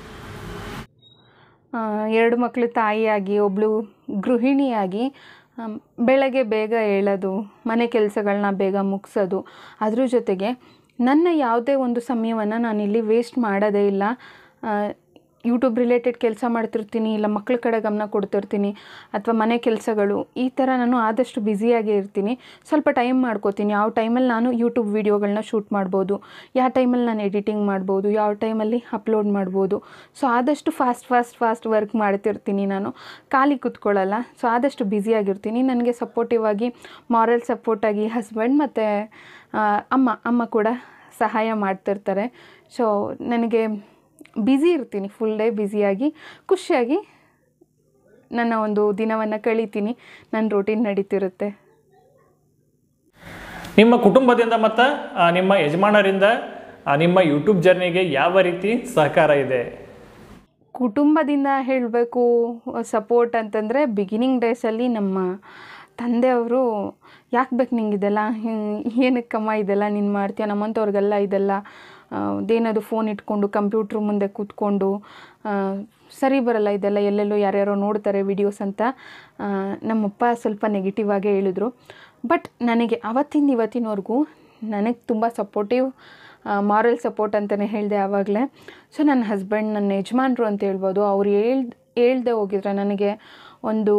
[SPEAKER 2] ಆ, ಎರಡು ಮಕ್ಕಳು ತಾಯಿಯಾಗಿ ಒಬ್ಬಳು ಗೃಹಿಣಿಯಾಗಿ ಆಮ್, ಬೆಳಗ್ಗೆ ಬೇಗ ಏಳೋದು ಮನೆ ಕೆಲಸಗಳನ್ನ ಬೇಗ ಮುಗಿಸೋದು ಅದ್ರ ಜೊತೆಗೆ ನನ್ನ ಯಾವುದೇ ಒಂದು ಸಮಯವನ್ನು ನಾನಿಲ್ಲಿ ವೇಸ್ಟ್ ಮಾಡೋದೇ ಇಲ್ಲ ಯೂಟ್ಯೂಬ್ ರಿಲೇಟೆಡ್ ಕೆಲಸ ಮಾಡ್ತಿರ್ತೀನಿ ಇಲ್ಲ ಮಕ್ಕಳ ಕಡೆ ಗಮನ ಕೊಡ್ತಿರ್ತೀನಿ ಅಥವಾ ಮನೆ ಕೆಲಸಗಳು ಈ ಥರ ನಾನು ಆದಷ್ಟು ಬ್ಯುಸಿಯಾಗೇ ಇರ್ತೀನಿ ಸ್ವಲ್ಪ ಟೈಮ್ ಮಾಡ್ಕೋತೀನಿ ಯಾವ ಟೈಮಲ್ಲಿ ನಾನು ಯೂಟ್ಯೂಬ್ ವೀಡಿಯೋಗಳನ್ನ ಶೂಟ್ ಮಾಡ್ಬೋದು ಯಾವ ಟೈಮಲ್ಲಿ ನಾನು ಎಡಿಟಿಂಗ್ ಮಾಡ್ಬೋದು ಯಾವ ಟೈಮಲ್ಲಿ ಅಪ್ಲೋಡ್ ಮಾಡ್ಬೋದು ಸೊ ಆದಷ್ಟು ಫಾಸ್ಟ್ ಫಾಸ್ಟ್ ಫಾಸ್ಟ್ ವರ್ಕ್ ಮಾಡ್ತಿರ್ತೀನಿ ನಾನು ಖಾಲಿ ಕೂತ್ಕೊಳ್ಳಲ್ಲ ಸೊ ಆದಷ್ಟು ಬ್ಯುಸಿಯಾಗಿರ್ತೀನಿ ನನಗೆ ಸಪೋರ್ಟಿವ್ ಆಗಿ ಮಾರಲ್ ಸಪೋರ್ಟಾಗಿ ಹಸ್ಬೆಂಡ್ ಮತ್ತು ಅಮ್ಮ ಅಮ್ಮ ಕೂಡ ಸಹಾಯ ಮಾಡ್ತಿರ್ತಾರೆ ಸೊ ನನಗೆ ಬ್ಯುಸಿ ಇರ್ತೀನಿ ಫುಲ್ ಡೇ ಬ್ಯುಸಿಯಾಗಿ ಖುಷಿಯಾಗಿ ನನ್ನ ಒಂದು ದಿನವನ್ನು ಕಳಿತೀನಿ ನನ್ನ ರೂಟೀನ್ ನಡೀತಿರುತ್ತೆ
[SPEAKER 1] ನಿಮ್ಮ ಕುಟುಂಬದಿಂದ ಮತ್ತು ಆ, ನಿಮ್ಮ ಯಜಮಾನರಿಂದ ಆ, ನಿಮ್ಮ ಯೂಟ್ಯೂಬ್ ಜರ್ನಿಗೆ ಯಾವ ರೀತಿ ಸಹಕಾರ ಇದೆ
[SPEAKER 2] ಕುಟುಂಬದಿಂದ ಹೇಳಬೇಕು ಸಪೋರ್ಟ್ ಅಂತಂದರೆ ಬಿಗಿನಿಂಗ್ ಡೇಸಲ್ಲಿ ನಮ್ಮ ತಂದೆಯವರು ಯಾಕೆ ಬೇಕು ನಿಂಗೆ ಇದೆಲ್ಲ ಹ್ಮ್, ಏನಕ್ಕಮ್ಮ ಇದೆಲ್ಲ ನೀನು ಮಾಡ್ತೀಯ ನಮ್ಮಂಥವ್ರಿಗೆಲ್ಲ ಇದೆಲ್ಲ ಆ, ಅದೇನದು ಫೋನ್ ಇಟ್ಕೊಂಡು ಕಂಪ್ಯೂಟ್ರ್ ಮುಂದೆ ಕೂತ್ಕೊಂಡು ಆ, ಸರಿ ಬರಲ್ಲ ಇದೆಲ್ಲ ಎಲ್ಲೆಲ್ಲೋ ಯಾರ್ಯಾರೋ ನೋಡ್ತಾರೆ ವಿಡಿಯೋಸ್ ಅಂತ ಆ, ನಮ್ಮಪ್ಪ ಸ್ವಲ್ಪ ನೆಗೆಟಿವ್ ಆಗೇ ಹೇಳಿದ್ರು ಬಟ್ ನನಗೆ ಅವತ್ತಿಂದ ಇವತ್ತಿನವರೆಗೂ ನನಗೆ ತುಂಬ ಸಪೋರ್ಟಿವ್ ಮಾರಲ್ ಸಪೋರ್ಟ್ ಅಂತಲೇ ಹೇಳಿದೆ ಆವಾಗಲೇ ಸೊ ನನ್ನ ಹಸ್ಬೆಂಡ್ ನನ್ನ ಯಜಮಾನ್ರು ಅಂತ ಹೇಳ್ಬೋದು ಅವ್ರು ಹೇಳ್ ಹೇಳ್ದೆ ಹೋಗಿದ್ರೆ ನನಗೆ ಒಂದು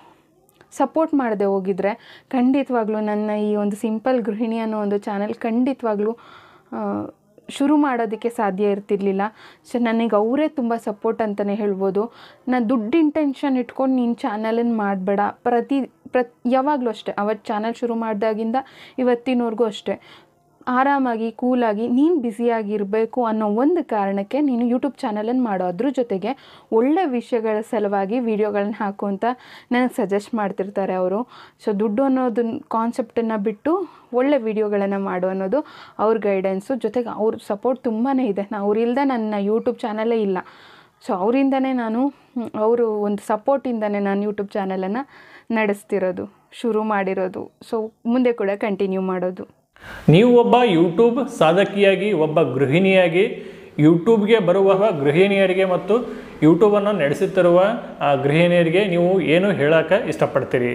[SPEAKER 2] ಸಪೋರ್ಟ್ ಮಾಡದೆ ಹೋಗಿದ್ರೆ ಖಂಡಿತವಾಗ್ಲೂ ನನ್ನ ಈ ಒಂದು ಸಿಂಪಲ್ ಗೃಹಿಣಿ ಅನ್ನೋ ಒಂದು ಚಾನಲ್ ಖಂಡಿತವಾಗ್ಲೂ ಆ, ಶುರು ಮಾಡೋದಕ್ಕೆ ಸಾಧ್ಯ ಇರ್ತಿರ್ಲಿಲ್ಲ ಸೊ ನನಗೆ ಅವರೇ ತುಂಬ ಸಪೋರ್ಟ್ ಅಂತಲೇ ಹೇಳ್ಬೋದು ನಾನು ದುಡ್ಡು ಇಂಟೆನ್ಷನ್ ಇಟ್ಕೊಂಡು ನೀನು ಚಾನಲನ್ನು ಮಾಡಬೇಡ ಪ್ರತಿ ಪ್ರತ್ ಯಾವಾಗಲೂ ಅಷ್ಟೇ ಅವತ್ತು ಚಾನಲ್ ಶುರು ಮಾಡಿದಾಗಿಂದ ಇವತ್ತಿನವರೆಗೂ ಅಷ್ಟೇ ಆರಾಮಾಗಿ ಕೂಲಾಗಿ ನೀನು ಬ್ಯುಸಿಯಾಗಿರಬೇಕು ಅನ್ನೋ ಒಂದು ಕಾರಣಕ್ಕೆ ನೀನು ಯೂಟ್ಯೂಬ್ ಚಾನಲನ್ನು ಮಾಡೋ ಅದ್ರ ಜೊತೆಗೆ ಒಳ್ಳೆ ವಿಷಯಗಳ ಸಲುವಾಗಿ ವೀಡಿಯೋಗಳನ್ನ ಹಾಕು ಅಂತ ನನಗೆ ಸಜೆಸ್ಟ್ ಮಾಡ್ತಿರ್ತಾರೆ ಅವರು ಸೊ ದುಡ್ಡು ಅನ್ನೋದನ್ನ ಕಾನ್ಸೆಪ್ಟನ್ನು ಬಿಟ್ಟು ಒಳ್ಳೆ ವೀಡಿಯೋಗಳನ್ನು ಮಾಡು ಅನ್ನೋದು ಅವ್ರ ಗೈಡೆನ್ಸು ಜೊತೆಗೆ ಅವ್ರ ಸಪೋರ್ಟ್ ತುಂಬಾ ಇದೆ ನಾ ಅವ್ರಿಲ್ದೆ ನನ್ನ ಯೂಟ್ಯೂಬ್ ಚಾನಲೇ ಇಲ್ಲ ಸೊ ಅವರಿಂದನೇ ನಾನು ಹ್ಮ್, ಅವರು ಒಂದು ಸಪೋರ್ಟಿಂದನೇ ನಾನು ಯೂಟ್ಯೂಬ್ ಚಾನಲನ್ನು ನಡೆಸ್ತಿರೋದು ಶುರು ಮಾಡಿರೋದು ಸೊ ಮುಂದೆ ಕೂಡ ಕಂಟಿನ್ಯೂ ಮಾಡೋದು
[SPEAKER 1] ನೀವು ಒಬ್ಬ ಯೂಟ್ಯೂಬ್ ಸಾಧಕಿಯಾಗಿ ಒಬ್ಬ ಗೃಹಿಣಿಯಾಗಿ ಯೂಟ್ಯೂಬ್ಗೆ ಬರುವ ಗೃಹಿಣಿಯರಿಗೆ ಮತ್ತು ಯೂಟ್ಯೂಬನ್ನು ನಡೆಸುತ್ತಿರುವ ಆ ಗೃಹಿಣಿಯರಿಗೆ ನೀವು ಏನು ಹೇಳೋಕೆ ಇಷ್ಟಪಡ್ತೀರಿ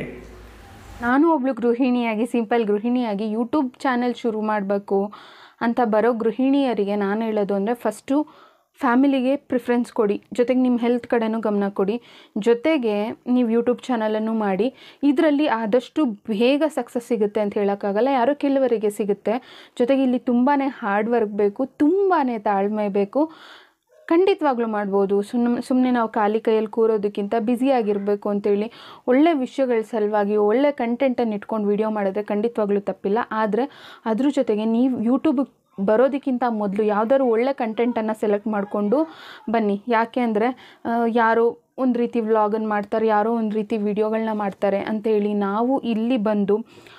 [SPEAKER 2] ನಾನು ಒಬ್ಳು ಗೃಹಿಣಿಯಾಗಿ ಸಿಂಪಲ್ ಗೃಹಿಣಿಯಾಗಿ ಯೂಟ್ಯೂಬ್ ಚಾನೆಲ್ ಶುರು ಮಾಡಬೇಕು ಅಂತ ಬರೋ ಗೃಹಿಣಿಯರಿಗೆ ನಾನು ಹೇಳೋದು ಅಂದರೆ ಫಸ್ಟು ಫ್ಯಾಮಿಲಿಗೆ ಪ್ರಿಫರೆನ್ಸ್ ಕೊಡಿ ಜೊತೆಗೆ ನಿಮ್ಮ ಹೆಲ್ತ್ ಕಡೆನೂ ಗಮನ ಕೊಡಿ ಜೊತೆಗೆ ನೀವು ಯೂಟ್ಯೂಬ್ ಚಾನಲನ್ನು ಮಾಡಿ ಇದರಲ್ಲಿ ಆದಷ್ಟು ಬೇಗ ಸಕ್ಸಸ್ ಸಿಗುತ್ತೆ ಅಂತ ಹೇಳೋಕ್ಕಾಗಲ್ಲ ಯಾರೋ ಕೆಲವರಿಗೆ ಸಿಗುತ್ತೆ ಜೊತೆಗೆ ಇಲ್ಲಿ ತುಂಬಾ ಹಾರ್ಡ್ ವರ್ಕ್ ಬೇಕು ತುಂಬಾ ತಾಳ್ಮೆ ಬೇಕು ಖಂಡಿತವಾಗ್ಲೂ ಮಾಡ್ಬೋದು ಸುಮ್ಮನೆ ಸುಮ್ಮನೆ ನಾವು ಖಾಲಿ ಕೈಯಲ್ಲಿ ಕೂರೋದಕ್ಕಿಂತ ಬ್ಯುಸಿಯಾಗಿರಬೇಕು ಅಂತೇಳಿ ಒಳ್ಳೆ ವಿಷಯಗಳ ಸಲುವಾಗಿ ಒಳ್ಳೆ ಕಂಟೆಂಟನ್ನು ಇಟ್ಕೊಂಡು ವಿಡಿಯೋ ಮಾಡಿದ್ರೆ ಖಂಡಿತವಾಗ್ಲೂ ತಪ್ಪಿಲ್ಲ ಆದರೆ ಅದ್ರ ಜೊತೆಗೆ ನೀವು ಯೂಟ್ಯೂಬಿಗೆ ಬರೋದಕ್ಕಿಂತ ಮೊದಲು ಯಾವ್ದಾದ್ರು ಒಳ್ಳೆ ಕಂಟೆಂಟನ್ನು ಸೆಲೆಕ್ಟ್ ಮಾಡಿಕೊಂಡು ಬನ್ನಿ ಯಾಕೆ ಅಂದರೆ ಯಾರೋ ಒಂದು ರೀತಿ ವ್ಲಾಗನ್ನು ಮಾಡ್ತಾರೆ ಯಾರೋ ಒಂದು ರೀತಿ ವಿಡಿಯೋಗಳನ್ನ ಮಾಡ್ತಾರೆ ಅಂತೇಳಿ ನಾವು ಇಲ್ಲಿ ಬಂದು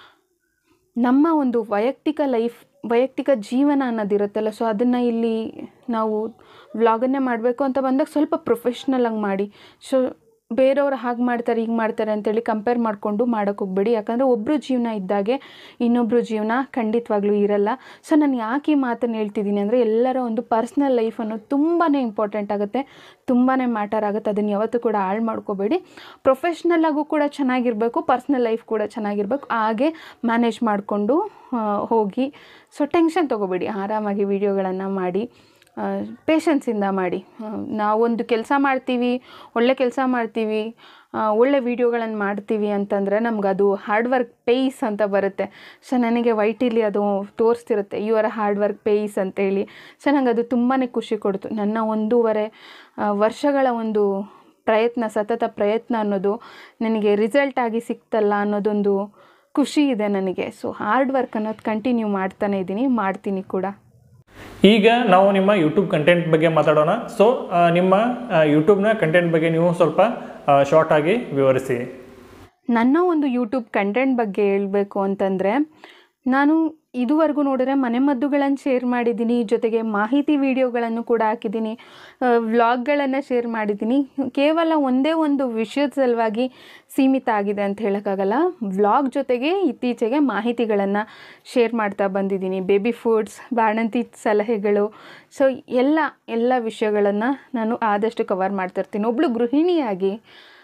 [SPEAKER 2] ನಮ್ಮ ಒಂದು ವೈಯಕ್ತಿಕ ಲೈಫ್ ವೈಯಕ್ತಿಕ ಜೀವನ ಅನ್ನೋದಿರುತ್ತಲ್ಲ ಸೊ ಅದನ್ನು ಇಲ್ಲಿ ನಾವು ವ್ಲಾಗನ್ನೇ ಮಾಡಬೇಕು ಅಂತ ಬಂದಾಗ ಸ್ವಲ್ಪ ಪ್ರೊಫೆಷ್ನಲ್ ಆಗಿ ಮಾಡಿ ಸೊ ಬೇರೆಯವ್ರು ಹಾಗೆ ಮಾಡ್ತಾರೆ ಹೀಗೆ ಮಾಡ್ತಾರೆ ಅಂತೇಳಿ ಕಂಪೇರ್ ಮಾಡಿಕೊಂಡು ಮಾಡೋಕ್ಕೆ ಹೋಗ್ಬೇಡಿ ಯಾಕಂದರೆ ಒಬ್ಬರು ಜೀವನ ಇದ್ದಾಗೆ ಇನ್ನೊಬ್ಬರು ಜೀವನ ಖಂಡಿತವಾಗ್ಲೂ ಇರಲ್ಲ ಸೊ ನಾನು ಯಾಕೆ ಈ ಮಾತನ್ನು ಹೇಳ್ತಿದ್ದೀನಿ ಅಂದರೆ ಎಲ್ಲರ ಒಂದು ಪರ್ಸ್ನಲ್ ಲೈಫ್ ಅನ್ನೋದು ತುಂಬಾ ಇಂಪಾರ್ಟೆಂಟ್ ಆಗುತ್ತೆ ತುಂಬಾ ಮ್ಯಾಟರ್ ಆಗುತ್ತೆ ಅದನ್ನು ಯಾವತ್ತೂ ಕೂಡ ಹಾಳು ಮಾಡ್ಕೋಬೇಡಿ ಪ್ರೊಫೆಷ್ನಲ್ ಆಗು ಕೂಡ ಚೆನ್ನಾಗಿರಬೇಕು ಪರ್ಸ್ನಲ್ ಲೈಫ್ ಕೂಡ ಚೆನ್ನಾಗಿರಬೇಕು ಹಾಗೆ ಮ್ಯಾನೇಜ್ ಮಾಡಿಕೊಂಡು ಹೋಗಿ ಸೊ ಟೆನ್ಷನ್ ತೊಗೋಬೇಡಿ ಆರಾಮಾಗಿ ವೀಡಿಯೋಗಳನ್ನು ಮಾಡಿ ಪೇಷನ್ಸಿಂದ ಮಾಡಿ ಆ, ನಾವೊಂದು ಕೆಲಸ ಮಾಡ್ತೀವಿ ಒಳ್ಳೆ ಕೆಲಸ ಮಾಡ್ತೀವಿ ಆ, ಒಳ್ಳೆ ವೀಡಿಯೋಗಳನ್ನು ಮಾಡ್ತೀವಿ ಅಂತಂದರೆ ನಮ್ಗೆ ಅದು ಹಾರ್ಡ್ ವರ್ಕ್ ಪೇಯ್ಸ್ ಅಂತ ಬರುತ್ತೆ ಸೊ ನನಗೆ ವೈಟಿಲಿ ಅದು ತೋರಿಸ್ತಿರುತ್ತೆ ಇವರ ಹಾರ್ಡ್ ವರ್ಕ್ ಪೇಯ್ಸ್ ಅಂತೇಳಿ ಸೊ ನಂಗೆ ಅದು ತುಂಬಾ ಖುಷಿ ಕೊಡ್ತು ನನ್ನ ಒಂದೂವರೆ ಆ, ವರ್ಷಗಳ ಒಂದು ಪ್ರಯತ್ನ ಸತತ ಪ್ರಯತ್ನ ಅನ್ನೋದು ನನಗೆ ರಿಸಲ್ಟ್ ಆಗಿ ಸಿಕ್ತಲ್ಲ ಅನ್ನೋದೊಂದು ಖುಷಿ ಇದೆ ನನಗೆ ಸೊ ಹಾರ್ಡ್ ವರ್ಕ್ ಅನ್ನೋದು ಕಂಟಿನ್ಯೂ ಮಾಡ್ತಾನೆ ಇದ್ದೀನಿ ಮಾಡ್ತೀನಿ ಕೂಡ
[SPEAKER 1] ಈಗ ನಾವು ನಿಮ್ಮ ಯೂಟ್ಯೂಬ್ ಕಂಟೆಂಟ್ ಬಗ್ಗೆ ಮಾತಾಡೋಣ ಸೊ ನಿಮ್ಮ ಯೂಟ್ಯೂಬ್ನ ಕಂಟೆಂಟ್ ಬಗ್ಗೆ ನೀವು ಸ್ವಲ್ಪ ಶಾರ್ಟ್ ಆಗಿ ವಿವರಿಸಿ
[SPEAKER 2] ನನ್ನ ಒಂದು ಯೂಟ್ಯೂಬ್ ಕಂಟೆಂಟ್ ಬಗ್ಗೆ ಹೇಳಬೇಕು ಅಂತಂದರೆ ನಾನು ಇದುವರೆಗೂ ನೋಡಿದ್ರೆ ಮನೆಮದ್ದುಗಳನ್ನು ಶೇರ್ ಮಾಡಿದ್ದೀನಿ ಜೊತೆಗೆ ಮಾಹಿತಿ ವಿಡಿಯೋಗಳನ್ನು ಕೂಡ ಹಾಕಿದ್ದೀನಿ ವ್ಲಾಗ್ಗಳನ್ನು ಶೇರ್ ಮಾಡಿದ್ದೀನಿ ಕೇವಲ ಒಂದೇ ಒಂದು ವಿಷಯದ ಸಲುವಾಗಿ ಸೀಮಿತ ಆಗಿದೆ ಅಂತ ಹೇಳೋಕ್ಕಾಗಲ್ಲ ವ್ಲಾಗ್ ಜೊತೆಗೆ ಇತ್ತೀಚೆಗೆ ಮಾಹಿತಿಗಳನ್ನು ಶೇರ್ ಮಾಡ್ತಾ ಬಂದಿದ್ದೀನಿ ಬೇಬಿ ಫುಡ್ಸ್ ಬಾಣಂತಿ ಸಲಹೆಗಳು ಸೊ ಎಲ್ಲ ಎಲ್ಲ ವಿಷಯಗಳನ್ನು ನಾನು ಆದಷ್ಟು ಕವರ್ ಮಾಡ್ತಿರ್ತೀನಿ ಒಬ್ಬಳು ಗೃಹಿಣಿಯಾಗಿ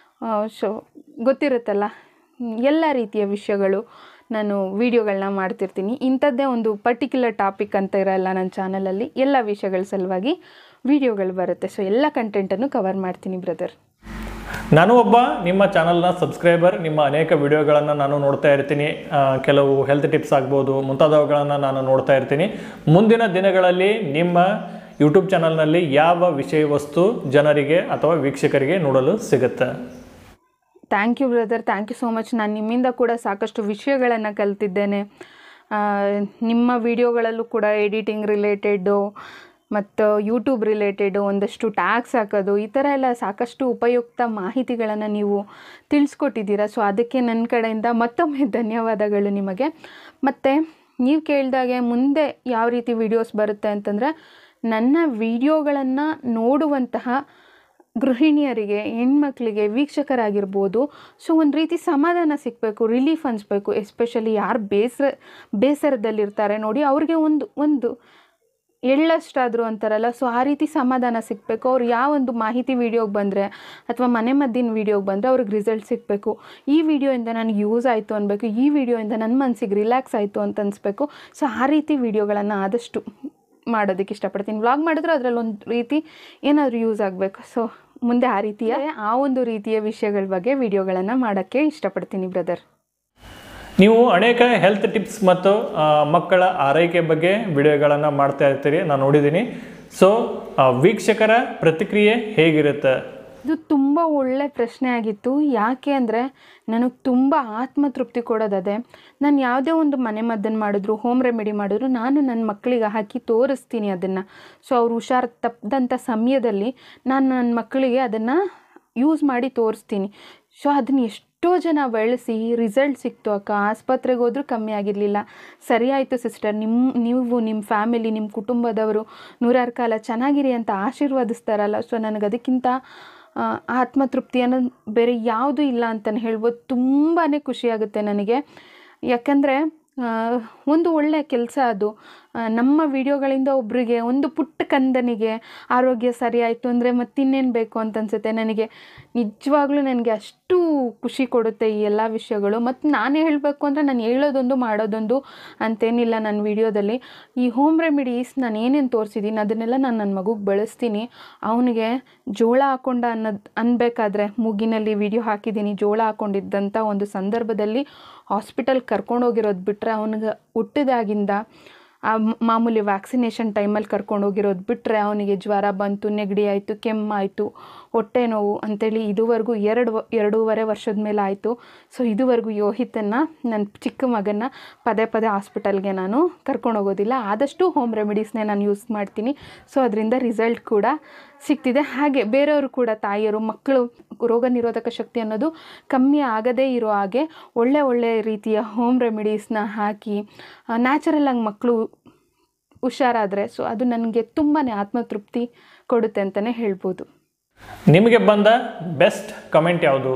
[SPEAKER 2] ಸೊ ಗೊತ್ತಿರುತ್ತಲ್ಲ ಹ್ಮ್, ಎಲ್ಲ ರೀತಿಯ ವಿಷಯಗಳು ನಾನು ವೀಡಿಯೋಗಳನ್ನ ಮಾಡ್ತಿರ್ತೀನಿ ಇಂಥದ್ದೇ ಒಂದು ಪರ್ಟಿಕ್ಯುಲರ್ ಟಾಪಿಕ್ ಅಂತ ಇರಲ್ಲ ನನ್ನ ಚಾನಲಲ್ಲಿ ಎಲ್ಲ ವಿಷಯಗಳ ಸಲುವಾಗಿ ವೀಡಿಯೋಗಳು ಬರುತ್ತೆ ಸೊ ಎಲ್ಲ ಕಂಟೆಂಟನ್ನು ಕವರ್ ಮಾಡ್ತೀನಿ ಬ್ರದರ್
[SPEAKER 1] ನಾನು ಒಬ್ಬ ನಿಮ್ಮ ಚಾನಲ್ನ ಸಬ್ಸ್ಕ್ರೈಬರ್ ನಿಮ್ಮ ಅನೇಕ ವಿಡಿಯೋಗಳನ್ನು ನಾನು ನೋಡ್ತಾ ಇರ್ತೀನಿ ಆ, ಕೆಲವು ಹೆಲ್ತ್ ಟಿಪ್ಸ್ ಆಗ್ಬೋದು ಮುಂತಾದವುಗಳನ್ನು ನಾನು ನೋಡ್ತಾ ಇರ್ತೀನಿ ಮುಂದಿನ ದಿನಗಳಲ್ಲಿ ನಿಮ್ಮ ಯೂಟ್ಯೂಬ್ ಚಾನಲ್ನಲ್ಲಿ ಯಾವ ವಿಷಯ ವಸ್ತು ಜನರಿಗೆ ಅಥವಾ ವೀಕ್ಷಕರಿಗೆ ನೋಡಲು ಸಿಗುತ್ತೆ
[SPEAKER 2] thank you brother thank you so much ನಾನು ನಿಮ್ಮಿಂದ ಕೂಡ ಸಾಕಷ್ಟು ವಿಷಯಗಳನ್ನು ಕಲ್ತಿದ್ದೇನೆ ಆ, ನಿಮ್ಮ ವಿಡಿಯೋಗಳಲ್ಲೂ ಕೂಡ ಎಡಿಟಿಂಗ್ ರಿಲೇಟೆಡ್ಡು ಮತ್ತು ಯೂಟ್ಯೂಬ್ ರಿಲೇಟೆಡು ಒಂದಷ್ಟು ಟ್ಯಾಗ್ಸ್ ಹಾಕೋದು ಈ ಥರ ಎಲ್ಲ ಸಾಕಷ್ಟು ಉಪಯುಕ್ತ ಮಾಹಿತಿಗಳನ್ನು ನೀವು ತಿಳಿಸ್ಕೊಟ್ಟಿದ್ದೀರಾ ಸೊ ಅದಕ್ಕೆ ನನ್ನ ಕಡೆಯಿಂದ ಮತ್ತೊಮ್ಮೆ ಧನ್ಯವಾದಗಳು ನಿಮಗೆ ಮತ್ತು ನೀವು ಕೇಳಿದಾಗೆ ಮುಂದೆ ಯಾವ ರೀತಿ ವಿಡಿಯೋಸ್ ಬರುತ್ತೆ ಅಂತಂದರೆ ನನ್ನ ವಿಡಿಯೋಗಳನ್ನು ನೋಡುವಂತಹ ಗೃಹಿಣಿಯರಿಗೆ ಹೆಣ್ಮಕ್ಳಿಗೆ ವೀಕ್ಷಕರಾಗಿರ್ಬೋದು ಸೊ ಒಂದು ರೀತಿ ಸಮಾಧಾನ ಸಿಗಬೇಕು ರಿಲೀಫ್ ಅನಿಸ್ಬೇಕು ಎಸ್ಪೆಷಲಿ ಯಾರು ಬೇಸರ ಬೇಸರದಲ್ಲಿರ್ತಾರೆ ನೋಡಿ ಅವ್ರಿಗೆ ಒಂದು ಒಂದು ಎಳ್ಳಷ್ಟಾದರೂ ಅಂತಾರಲ್ಲ ಸೊ ಆ ರೀತಿ ಸಮಾಧಾನ ಸಿಗಬೇಕು ಅವ್ರು ಯಾವ ಒಂದು ಮಾಹಿತಿ ವೀಡಿಯೋಗೆ ಬಂದರೆ ಅಥವಾ ಮನೆ ಮದ್ದಿನ ವೀಡಿಯೋಗೆ ಬಂದರೆ ಅವ್ರಿಗೆ ರಿಸಲ್ಟ್ ಸಿಗಬೇಕು ಈ ವಿಡಿಯೋಯಿಂದ ನನಗೆ ಯೂಸ್ ಆಯಿತು ಅನ್ಬೇಕು ಈ ವಿಡಿಯೋಯಿಂದ ನನ್ನ ಮನಸ್ಸಿಗೆ ರಿಲ್ಯಾಕ್ಸ್ ಆಯಿತು ಅಂತ ಅನಿಸ್ಬೇಕು ಸೊ ಆ ರೀತಿ ವಿಡಿಯೋಗಳನ್ನು ಆದಷ್ಟು ಮಾಡೋದಕ್ಕೆ ಇಷ್ಟಪಡ್ತೀನಿ ವ್ಲಾಗ್ ಮಾಡಿದ್ರೆ ಅದರಲ್ಲಿ ಒಂದು ರೀತಿ ಏನಾದರೂ ಯೂಸ್ ಆಗಬೇಕು ಸೊ ಮುಂದೆ ಆ ರೀತಿಯ ಆ ಒಂದು ರೀತಿಯ ವಿಷಯಗಳ ಬಗ್ಗೆ ವಿಡಿಯೋಗಳನ್ನು ಮಾಡೋಕ್ಕೆ ಇಷ್ಟಪಡ್ತೀನಿ ಬ್ರದರ್
[SPEAKER 1] ನೀವು ಅನೇಕ ಹೆಲ್ತ್ ಟಿಪ್ಸ್ ಮತ್ತು ಆ, ಮಕ್ಕಳ ಆರೈಕೆ ಬಗ್ಗೆ ವಿಡಿಯೋಗಳನ್ನು ಮಾಡ್ತಾ ಇರ್ತೀರಿ ನಾನು ನೋಡಿದ್ದೀನಿ ಸೊ ವೀಕ್ಷಕರ ಪ್ರತಿಕ್ರಿಯೆ ಹೇಗಿರುತ್ತೆ
[SPEAKER 2] ಇದು ತುಂಬ ಒಳ್ಳೆ ಪ್ರಶ್ನೆ ಆಗಿತ್ತು ಯಾಕೆ ಅಂದರೆ ನನಗೆ ತುಂಬ ಆತ್ಮತೃಪ್ತಿ ಕೊಡೋದದೆ ನಾನು ಯಾವುದೇ ಒಂದು ಮನೆ ಮದ್ದನ್ನು ಮಾಡಿದ್ರು ಹೋಮ್ ರೆಮಿಡಿ ಮಾಡಿದ್ರು ನಾನು ನನ್ನ ಮಕ್ಕಳಿಗೆ ಹಾಕಿ ತೋರಿಸ್ತೀನಿ ಅದನ್ನು ಸೊ ಅವ್ರು ಹುಷಾರು ತಪ್ಪದಂಥ ಸಮಯದಲ್ಲಿ ನಾನು ನನ್ನ ಮಕ್ಕಳಿಗೆ ಅದನ್ನು ಯೂಸ್ ಮಾಡಿ ತೋರಿಸ್ತೀನಿ ಸೊ ಅದನ್ನ ಎಷ್ಟೋ ಜನ ಬಳಸಿ ರಿಸಲ್ಟ್ ಸಿಕ್ತು ಅಕ್ಕ ಆಸ್ಪತ್ರೆಗೆ ಹೋದ್ರೂ ಕಮ್ಮಿ ಆಗಿರಲಿಲ್ಲ ಸರಿ ಆಯಿತು ಸಿಸ್ಟರ್ ನಿಮ್ಮ ನೀವು ನಿಮ್ಮ ಫ್ಯಾಮಿಲಿ ನಿಮ್ಮ ಕುಟುಂಬದವರು ನೂರಾರು ಕಾಲ ಚೆನ್ನಾಗಿರಿ ಅಂತ ಆಶೀರ್ವದಿಸ್ತಾರಲ್ಲ ಸೊ ನನಗೆ ಅದಕ್ಕಿಂತ ಆ, ಆತ್ಮತೃಪ್ತಿ ಅನ್ನೋದು ಬೇರೆ ಯಾವುದೂ ಇಲ್ಲ ಅಂತಲೇ ಹೇಳ್ಬೋದು ತುಂಬಾ ಖುಷಿಯಾಗುತ್ತೆ ನನಗೆ ಯಾಕಂದರೆ ಒಂದು ಒಳ್ಳೆಯ ಕೆಲಸ ಅದು ಆ, ನಮ್ಮ ವಿಡಿಯೋಗಳಿಂದ ಒಬ್ಬರಿಗೆ ಒಂದು ಪುಟ್ಟ ಕಂದನಿಗೆ ಆರೋಗ್ಯ ಸರಿ ಆಯಿತು ಅಂದರೆ ಮತ್ತಿನ್ನೇನು ಬೇಕು ಅಂತ ಅನ್ಸುತ್ತೆ ನನಗೆ ನಿಜವಾಗ್ಲೂ ನನಗೆ ಅಷ್ಟು ಖುಷಿ ಕೊಡುತ್ತೆ ಈ ಎಲ್ಲ ವಿಷಯಗಳು ಮತ್ತು ನಾನೇ ಹೇಳಬೇಕು ಅಂದರೆ ನಾನು ಹೇಳೋದೊಂದು ಮಾಡೋದೊಂದು ಅಂತೇನಿಲ್ಲ ನನ್ನ ವಿಡಿಯೋದಲ್ಲಿ ಈ ಹೋಮ್ ರೆಮಿಡೀಸ್ ನಾನು ಏನೇನು ತೋರಿಸಿದ್ದೀನಿ ಅದನ್ನೆಲ್ಲ ನಾನು ನನ್ನ ಮಗುಗೆ ಬಳಸ್ತೀನಿ ಅವನಿಗೆ ಜೋಳ ಹಾಕೊಂಡ ಅನ್ನೋದು ಅನ್ಬೇಕಾದ್ರೆ ಮೂಗಿನಲ್ಲಿ ವಿಡಿಯೋ ಹಾಕಿದ್ದೀನಿ ಜೋಳ ಹಾಕೊಂಡಿದ್ದಂಥ ಒಂದು ಸಂದರ್ಭದಲ್ಲಿ ಹಾಸ್ಪಿಟಲ್ ಕರ್ಕೊಂಡೋಗಿರೋದು ಬಿಟ್ಟರೆ ಅವನಿಗೆ ಹುಟ್ಟಿದಾಗಿಂದ ಆ ಮ್- ಮಾಮೂಲಿ ವ್ಯಾಕ್ಸಿನೇಷನ್ ಟೈಮಲ್ಲಿ ಕರ್ಕೊಂಡೋಗಿರೋದು ಬಿಟ್ಟರೆ ಅವನಿಗೆ ಜ್ವರ ಬಂತು ನೆಗಡಿ ಆಯಿತು ಕೆಮ್ಮಾಯಿತು ಹೊಟ್ಟೆ ನೋವು ಅಂತೇಳಿ ಇದುವರೆಗೂ ಎರಡು ವ- ಎರಡೂವರೆ ವರ್ಷದ ಮೇಲೆ ಆಯಿತು ಸೊ ಇದುವರೆಗೂ ಯೋಹಿತನ್ನು ನನ್ನ ಚಿಕ್ಕ ಮಗನ್ನ ಪದೇ ಪದೇ ಹಾಸ್ಪಿಟಲ್ಗೆ ನಾನು ಕರ್ಕೊಂಡೋಗೋದಿಲ್ಲ ಆದಷ್ಟು ಹೋಮ್ ರೆಮಿಡೀಸ್ನೇ ನಾನು ಯೂಸ್ ಮಾಡ್ತೀನಿ ಸೊ ಅದರಿಂದ ರಿಸಲ್ಟ್ ಕೂಡ ಸಿಗ್ತಿದೆ ಹಾಗೆ ಬೇರೆಯವರು ಕೂಡ ತಾಯಿಯರು ಮಕ್ಕಳು ರೋಗ ನಿರೋಧಕ ಶಕ್ತಿ ಅನ್ನೋದು ಕಮ್ಮಿ ಆಗದೇ ಇರೋ ಹಾಗೆ ಒಳ್ಳೆ ಒಳ್ಳೆ ರೀತಿಯ ಹೋಮ್ ರೆಮಿಡೀಸ್ನ ಹಾಕಿ ನ್ಯಾಚುರಲಾಗಿ ಮಕ್ಕಳು ಹುಷಾರಾದರೆ ಸೊ ಅದು ನನಗೆ ತುಂಬಾ ಆತ್ಮತೃಪ್ತಿ ಕೊಡುತ್ತೆ ಅಂತಲೇ ಹೇಳ್ಬೋದು
[SPEAKER 1] ನಿಮಗೆ ಬಂದ ಬೆಸ್ಟ್ ಕಮೆಂಟ್ ಯಾವುದು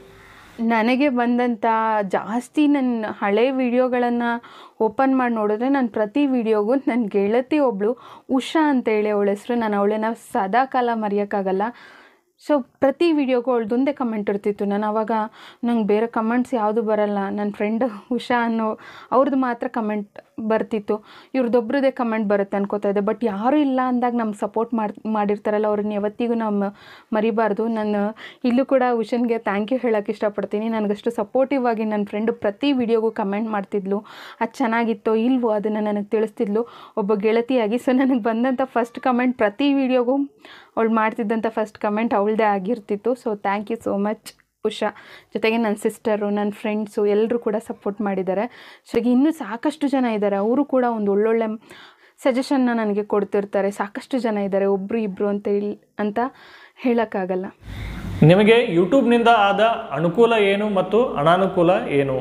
[SPEAKER 2] ನನಗೆ ಬಂದಂಥ ಜಾಸ್ತಿ ನನ್ನ ಹಳೆ ವಿಡಿಯೋಗಳನ್ನು ಓಪನ್ ಮಾಡಿ ನೋಡಿದ್ರೆ ನಾನು ಪ್ರತಿ ವಿಡಿಯೋಗೂ ನನ್ನ ಗೆಳತಿ ಒಬ್ಬಳು ಉಷಾ ಅಂತೇಳಿ ಅವಳ ಹೆಸರು ನಾನು ಅವಳನ್ನ ಸದಾ ಕಾಲ ಮರೆಯೋಕ್ಕಾಗಲ್ಲ ಸೊ ಪ್ರತಿ ವಿಡಿಯೋಗೂ ಅವಳ್ದೊಂದೇ ಕಮೆಂಟ್ ಇರ್ತಿತ್ತು ನಾನು ಅವಾಗ ನಂಗೆ ಬೇರೆ ಕಮೆಂಟ್ಸ್ ಯಾವುದು ಬರಲ್ಲ ನನ್ನ ಫ್ರೆಂಡ್ ಉಷಾ ಅನ್ನೋ ಅವ್ರದ್ದು ಮಾತ್ರ ಕಮೆಂಟ್ ಬರ್ತಿತ್ತು ಇವ್ರದ್ದೊಬ್ರದ್ದೇ ಕಮೆಂಟ್ ಬರುತ್ತೆ ಅನ್ಕೋತಾ ಇದ್ದೆ ಬಟ್ ಯಾರೂ ಇಲ್ಲ ಅಂದಾಗ ನಮ್ಗೆ ಸಪೋರ್ಟ್ ಮಾಡಿ ಮಾಡಿರ್ತಾರಲ್ಲ ಅವ್ರನ್ನ ಯಾವತ್ತಿಗೂ ನಾವು ಮರಿಬಾರ್ದು ನಾನು ಇಲ್ಲೂ ಕೂಡ ಉಷನ್ಗೆ ಥ್ಯಾಂಕ್ ಯು ಹೇಳೋಕ್ಕೆ ಇಷ್ಟಪಡ್ತೀನಿ ನನಗಷ್ಟು ಸಪೋರ್ಟಿವ್ ಆಗಿ ನನ್ನ ಫ್ರೆಂಡು ಪ್ರತಿ ವಿಡಿಯೋಗೂ ಕಮೆಂಟ್ ಮಾಡ್ತಿದ್ಲು ಅದು ಚೆನ್ನಾಗಿತ್ತೋ ಇಲ್ವೋ ಅದನ್ನು ನನಗೆ ತಿಳಿಸ್ತಿದ್ಲು ಒಬ್ಬ ಗೆಳತಿಯಾಗಿ ಸೊ ನನಗೆ ಬಂದಂಥ ಫಸ್ಟ್ ಕಮೆಂಟ್ ಪ್ರತಿ ವಿಡಿಯೋಗೂ ಅವಳು ಮಾಡ್ತಿದ್ದಂಥ ಫಸ್ಟ್ ಕಮೆಂಟ್ ಅವಳದೇ ಆಗಿರ್ತಿತ್ತು so thank you so much Usha ಜೊತೆಗೆ ನನ್ನ ಸಿಸ್ಟರು ನನ್ನ ಫ್ರೆಂಡ್ಸು ಎಲ್ಲರೂ ಕೂಡ ಸಪೋರ್ಟ್ ಮಾಡಿದ್ದಾರೆ ಸೊ ಈಗ ಇನ್ನೂ ಸಾಕಷ್ಟು ಜನ ಇದ್ದಾರೆ ಅವರು ಕೂಡ ಒಂದು ಒಳ್ಳೊಳ್ಳೆ ಸಜೆಷನ್ನ ನನಗೆ ಕೊಡ್ತಿರ್ತಾರೆ ಸಾಕಷ್ಟು ಜನ ಇದ್ದಾರೆ ಒಬ್ಬರು ಇಬ್ಬರು ಅಂತ ಹೇಳಿ ಅಂತ ಹೇಳೋಕ್ಕಾಗಲ್ಲ
[SPEAKER 1] ನಿಮಗೆ ಯೂಟ್ಯೂಬ್ನಿಂದ ಆದ ಅನುಕೂಲ ಏನು ಮತ್ತು ಅನಾನುಕೂಲ ಏನು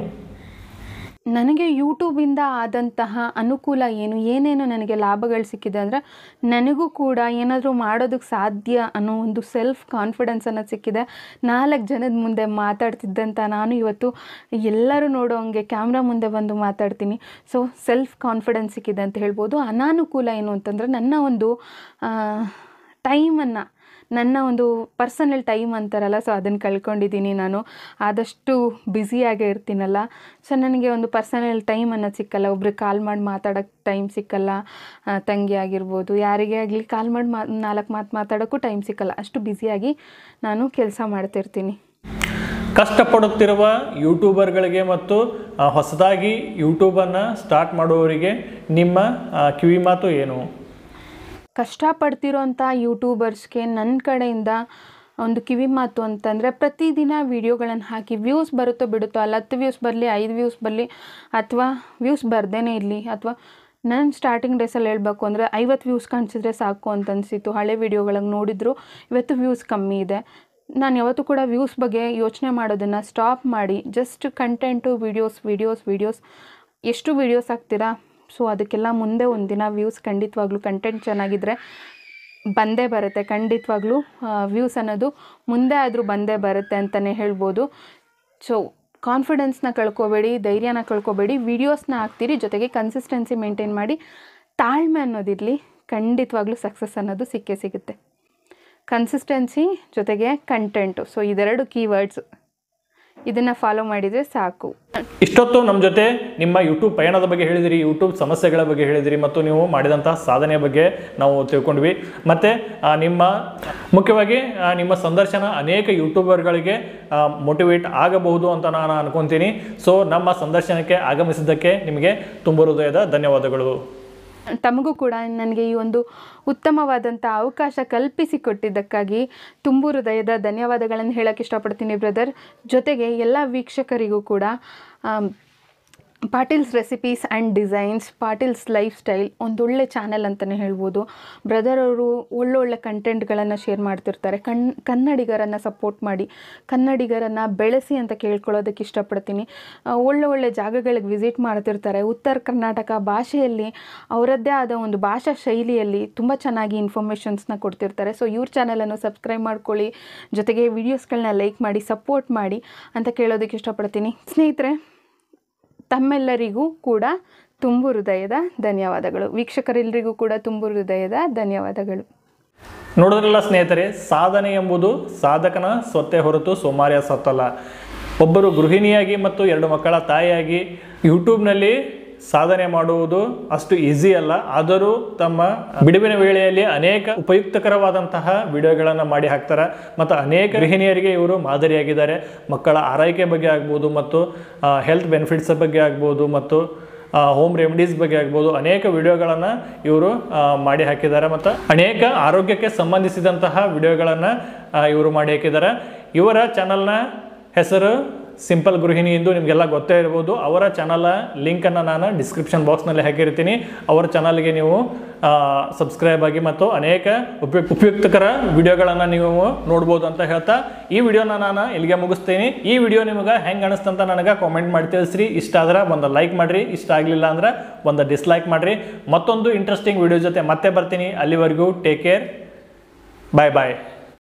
[SPEAKER 2] ನನಗೆ ಯೂಟ್ಯೂಬಿಂದ ಆದಂತಹ ಅನುಕೂಲ ಏನು ಏನೇನು ನನಗೆ ಲಾಭಗಳು ಸಿಕ್ಕಿದೆ ಅಂದರೆ ನನಗೂ ಕೂಡ ಏನಾದರೂ ಮಾಡೋದಕ್ಕೆ ಸಾಧ್ಯ ಅನ್ನೋ ಒಂದು ಸೆಲ್ಫ್ ಕಾನ್ಫಿಡೆನ್ಸ್ ಅನ್ನೋದು ಸಿಕ್ಕಿದೆ ನಾಲ್ಕು ಜನದ ಮುಂದೆ ಮಾತಾಡ್ತಿದ್ದಂಥ ನಾನು ಇವತ್ತು ಎಲ್ಲರೂ ನೋಡೋ ಹಂಗೆ ಕ್ಯಾಮ್ರಾ ಮುಂದೆ ಬಂದು ಮಾತಾಡ್ತೀನಿ ಸೊ ಸೆಲ್ಫ್ ಕಾನ್ಫಿಡೆನ್ಸ್ ಸಿಕ್ಕಿದೆ ಅಂತ ಹೇಳ್ಬೋದು ಅನಾನುಕೂಲ ಏನು ಅಂತಂದರೆ ನನ್ನ ಒಂದು ಟೈಮನ್ನು ನನ್ನ ಒಂದು ಪರ್ಸನಲ್ ಟೈಮ್ ಅಂತಾರಲ್ಲ ಸೊ ಅದನ್ನು ಕಳ್ಕೊಂಡಿದ್ದೀನಿ ನಾನು ಆದಷ್ಟು ಬ್ಯುಸಿಯಾಗೇ ಇರ್ತೀನಲ್ಲ ಸೊ ನನಗೆ ಒಂದು ಪರ್ಸನಲ್ ಟೈಮ್ ಅನ್ನೋದು ಸಿಕ್ಕಲ್ಲ ಒಬ್ರಿಗೆ ಕಾಲ್ ಮಾಡಿ ಮಾತಾಡೋಕ್ಕೆ ಟೈಮ್ ಸಿಕ್ಕಲ್ಲ ಆ, ತಂಗಿ ಆಗಿರ್ಬೋದು ಯಾರಿಗೇ ಆಗಲಿ ಕಾಲ್ ಮಾಡಿ ಮಾ ನಾಲ್ಕು ಮಾತು ಮಾತಾಡೋಕ್ಕೂ ಟೈಮ್ ಸಿಕ್ಕಲ್ಲ ಅಷ್ಟು ಬ್ಯುಸಿಯಾಗಿ ನಾನು ಕೆಲಸ ಮಾಡ್ತಿರ್ತೀನಿ
[SPEAKER 1] ಕಷ್ಟಪಡುತ್ತಿರುವ ಯೂಟ್ಯೂಬರ್ಗಳಿಗೆ ಮತ್ತು ಆ, ಹೊಸದಾಗಿ ಯೂಟ್ಯೂಬನ್ನು ಸ್ಟಾರ್ಟ್ ಮಾಡುವವರಿಗೆ ನಿಮ್ಮ ಆ, ಕಿವಿ ಮಾತು ಏನು
[SPEAKER 2] ಕಷ್ಟಪಡ್ತಿರೋಂಥ ಯೂಟ್ಯೂಬರ್ಸ್ಗೆ ನನ್ನ ಕಡೆಯಿಂದ ಒಂದು ಕಿವಿ ಮಾತು ಅಂತಂದರೆ ಪ್ರತಿದಿನ ವೀಡಿಯೋಗಳನ್ನು ಹಾಕಿ ವ್ಯೂಸ್ ಬರುತ್ತೋ ಬಿಡುತ್ತೋ ಅಲ್ಲಿ ಹತ್ತು ವ್ಯೂಸ್ ಬರಲಿ ಐದು ವ್ಯೂಸ್ ಬರಲಿ ಅಥವಾ ವ್ಯೂಸ್ ಬರ್ದೇನೆ ಇರಲಿ ಅಥವಾ ನಾನು ಸ್ಟಾರ್ಟಿಂಗ್ ಡೇಸಲ್ಲಿ ಹೇಳಬೇಕು ಅಂದರೆ ಐವತ್ತು ವ್ಯೂಸ್ ಕಾಣಿಸಿದ್ರೆ ಸಾಕು ಅಂತ ಅನಿಸಿತ್ತು ಹಳೆ ವೀಡಿಯೋಗಳಿಗೆ ನೋಡಿದ್ರು ಇವತ್ತು ವ್ಯೂಸ್ ಕಮ್ಮಿ ಇದೆ ನಾನು ಯಾವತ್ತೂ ಕೂಡ ವ್ಯೂಸ್ ಬಗ್ಗೆ ಯೋಚನೆ ಮಾಡೋದನ್ನು ಸ್ಟಾಪ್ ಮಾಡಿ just content videos videos videos ಎಷ್ಟು ವೀಡಿಯೋಸ್ ಹಾಕ್ತೀರಾ ಸೊ ಅದಕ್ಕೆಲ್ಲ ಮುಂದೆ ಒಂದಿನ ವ್ಯೂಸ್ ಖಂಡಿತವಾಗ್ಲೂ ಕಂಟೆಂಟ್ ಚೆನ್ನಾಗಿದ್ದರೆ ಬಂದೇ ಬರುತ್ತೆ ಖಂಡಿತವಾಗ್ಲೂ ವ್ಯೂಸ್ ಅನ್ನೋದು ಮುಂದೆ ಆದರೂ ಬಂದೇ ಬರುತ್ತೆ ಅಂತಲೇ ಹೇಳ್ಬೋದು ಸೊ ಕಾನ್ಫಿಡೆನ್ಸ್ನ ಕಳ್ಕೊಬೇಡಿ ಧೈರ್ಯನ ಕಳ್ಕೊಬೇಡಿ ವೀಡಿಯೋಸ್ನ ಹಾಕ್ತೀರಿ ಜೊತೆಗೆ ಕನ್ಸಿಸ್ಟೆನ್ಸಿ ಮೇಂಟೈನ್ ಮಾಡಿ ತಾಳ್ಮೆ ಅನ್ನೋದಿರಲಿ ಖಂಡಿತವಾಗ್ಲೂ ಸಕ್ಸಸ್ ಅನ್ನೋದು ಸಿಕ್ಕೇ ಸಿಗುತ್ತೆ ಕನ್ಸಿಸ್ಟೆನ್ಸಿ ಜೊತೆಗೆ ಕಂಟೆಂಟು ಸೊ ಇದೆರಡು ಕೀವರ್ಡ್ಸು ಇದನ್ನು ಫಾಲೋ ಮಾಡಿದರೆ ಸಾಕು
[SPEAKER 1] ಇಷ್ಟೊತ್ತು ನಮ್ಮ ಜೊತೆ ನಿಮ್ಮ ಯೂಟ್ಯೂಬ್ ಪಯಣದ ಬಗ್ಗೆ ಹೇಳಿದಿರಿ ಯೂಟ್ಯೂಬ್ ಸಮಸ್ಯೆಗಳ ಬಗ್ಗೆ ಹೇಳಿದಿರಿ ಮತ್ತು ನೀವು ಮಾಡಿದಂತಹ ಸಾಧನೆಯ ಬಗ್ಗೆ ನಾವು ತಿಳ್ಕೊಂಡ್ವಿ ಮತ್ತು ನಿಮ್ಮ ಮುಖ್ಯವಾಗಿ ಆ, ನಿಮ್ಮ ಸಂದರ್ಶನ ಅನೇಕ ಯೂಟ್ಯೂಬರ್ಗಳಿಗೆ ಮೋಟಿವೇಟ್ ಆಗಬಹುದು ಅಂತ ನಾನು ಅನ್ಕೊತೀನಿ ಸೊ ನಮ್ಮ ಸಂದರ್ಶನಕ್ಕೆ ಆಗಮಿಸಿದ್ದಕ್ಕೆ ನಿಮಗೆ ತುಂಬ ಹೃದಯದ ಧನ್ಯವಾದಗಳು
[SPEAKER 2] ತಮಗೂ ಕೂಡ ನನಗೆ ಈ ಒಂದು ಉತ್ತಮವಾದಂಥ ಅವಕಾಶ ಕಲ್ಪಿಸಿಕೊಟ್ಟಿದ್ದಕ್ಕಾಗಿ ತುಂಬು ಹೃದಯದ ಧನ್ಯವಾದಗಳನ್ನು ಹೇಳಕ್ಕೆ ಇಷ್ಟಪಡ್ತೀನಿ ಬ್ರದರ್ ಜೊತೆಗೆ ಎಲ್ಲ ವೀಕ್ಷಕರಿಗೂ ಕೂಡ um, Patil's recipes and designs Patil's life style ಒಂದೊಳ್ಳೆ ಚಾನೆಲ್ ಅಂತಲೇ ಹೇಳ್ಬೋದು ಬ್ರದರ್ ಅವರು ಒಳ್ಳೊಳ್ಳೆ ಕಂಟೆಂಟ್ಗಳನ್ನು ಶೇರ್ ಮಾಡ್ತಿರ್ತಾರೆ ಕಣ್ ಕನ್ನಡಿಗರನ್ನು ಸಪೋರ್ಟ್ ಮಾಡಿ ಕನ್ನಡಿಗರನ್ನು ಬೆಳೆಸಿ ಅಂತ ಕೇಳ್ಕೊಳ್ಳೋದಕ್ಕೆ ಇಷ್ಟಪಡ್ತೀನಿ ಆ, ಒಳ್ಳೆ ಒಳ್ಳೆ ಜಾಗಗಳಿಗೆ ವಿಸಿಟ್ ಮಾಡ್ತಿರ್ತಾರೆ ಉತ್ತರ ಕರ್ನಾಟಕ ಭಾಷೆಯಲ್ಲಿ ಅವರದ್ದೇ ಆದ ಒಂದು ಭಾಷಾ ಶೈಲಿಯಲ್ಲಿ ತುಂಬ ಚೆನ್ನಾಗಿ ಇನ್ಫಾರ್ಮೇಷನ್ಸ್ನ ಕೊಡ್ತಿರ್ತಾರೆ ಸೊ ಇವ್ರ ಚಾನಲನ್ನು ಸಬ್ಸ್ಕ್ರೈಬ್ ಮಾಡ್ಕೊಳ್ಳಿ ಜೊತೆಗೆ ವೀಡಿಯೋಸ್ಗಳನ್ನ ಲೈಕ್ ಮಾಡಿ ಸಪೋರ್ಟ್ ಮಾಡಿ ಅಂತ ಕೇಳೋದಕ್ಕೆ ಇಷ್ಟಪಡ್ತೀನಿ ಸ್ನೇಹಿತರೆ ತಮ್ಮೆಲ್ಲರಿಗೂ ಕೂಡ ತುಂಬು ಹೃದಯದ ಧನ್ಯವಾದಗಳು ವೀಕ್ಷಕರೆಲ್ಲರಿಗೂ ಕೂಡ ತುಂಬು ಹೃದಯದ ಧನ್ಯವಾದಗಳು
[SPEAKER 1] ನೋಡಿದ್ರಲ್ಲ ಸ್ನೇಹಿತರೆ ಸಾಧನೆ ಎಂಬುದು ಸಾಧಕನ ಸ್ವತ್ತೇ ಹೊರತು ಸೋಮಾರಿಯ ಸತ್ತಲ್ಲ ಒಬ್ಬರು ಗೃಹಿಣಿಯಾಗಿ ಮತ್ತು ಎರಡು ಮಕ್ಕಳ ತಾಯಿಯಾಗಿ ಯೂಟ್ಯೂಬ್ನಲ್ಲಿ ಸಾಧನೆ ಮಾಡುವುದು ಅಷ್ಟು ಈಸಿ ಅಲ್ಲ ಆದರೂ ತಮ್ಮ ಬಿಡುವಿನ ವೇಳೆಯಲ್ಲಿ ಅನೇಕ ಉಪಯುಕ್ತಕರವಾದಂತಹ ವಿಡಿಯೋಗಳನ್ನು ಮಾಡಿ ಹಾಕ್ತಾರೆ ಮತ್ತು ಅನೇಕ ಗೃಹಿಣಿಯರಿಗೆ ಇವರು ಮಾದರಿಯಾಗಿದ್ದಾರೆ ಮಕ್ಕಳ ಆರೈಕೆ ಬಗ್ಗೆ ಆಗ್ಬೋದು ಮತ್ತು ಹೆಲ್ತ್ ಬೆನಿಫಿಟ್ಸ್ ಬಗ್ಗೆ ಆಗ್ಬೋದು ಮತ್ತು ಹೋಮ್ ರೆಮಿಡೀಸ್ ಬಗ್ಗೆ ಆಗ್ಬೋದು ಅನೇಕ ವಿಡಿಯೋಗಳನ್ನು ಇವರು ಮಾಡಿ ಹಾಕಿದ್ದಾರೆ ಮತ್ತು ಅನೇಕ ಆರೋಗ್ಯಕ್ಕೆ ಸಂಬಂಧಿಸಿದಂತಹ ವಿಡಿಯೋಗಳನ್ನು ಇವರು ಮಾಡಿ ಹಾಕಿದ್ದಾರೆ ಇವರ ಚಾನಲ್ನ ಹೆಸರು ಸಿಂಪಲ್ ಗೃಹಿಣಿ ಎಂದು ನಿಮಗೆಲ್ಲ ಗೊತ್ತೇ ಇರ್ಬೋದು ಅವರ ಚಾನಲ್ ಲಿಂಕನ್ನು ನಾನು ಡಿಸ್ಕ್ರಿಪ್ಷನ್ ಬಾಕ್ಸ್ನಲ್ಲಿ ಹಾಕಿರ್ತೀನಿ ಅವರ ಚಾನಲ್ಗೆ ನೀವು ಸಬ್ಸ್ಕ್ರೈಬ್ ಆಗಿ ಮತ್ತು ಅನೇಕ ಉಪಯುಕ್ತ ಉಪಯುಕ್ತಕರ ವಿಡಿಯೋಗಳನ್ನು ನೀವು ನೋಡ್ಬೋದು ಅಂತ ಹೇಳ್ತಾ ಈ ವಿಡಿಯೋನ ನಾನು ಇಲ್ಲಿಗೆ ಮುಗಿಸ್ತೀನಿ ಈ ವಿಡಿಯೋ ನಿಮಗೆ ಹೆಂಗೆ ಅನಿಸ್ತಂತ ನನಗೆ ಕಾಮೆಂಟ್ ಮಾಡಿ ತಿಳಿಸ್ರಿ ಇಷ್ಟ ಆದ್ರೆ ಒಂದು ಲೈಕ್ ಮಾಡಿರಿ ಇಷ್ಟ ಆಗಲಿಲ್ಲ ಅಂದ್ರೆ ಒಂದು ಡಿಸ್ಲೈಕ್ ಮಾಡಿರಿ ಮತ್ತೊಂದು ಇಂಟ್ರೆಸ್ಟಿಂಗ್ ವಿಡಿಯೋ ಜೊತೆ ಮತ್ತೆ ಬರ್ತೀನಿ ಅಲ್ಲಿವರೆಗೂ ಟೇಕ್ ಕೇರ್ ಬಾಯ್ ಬಾಯ್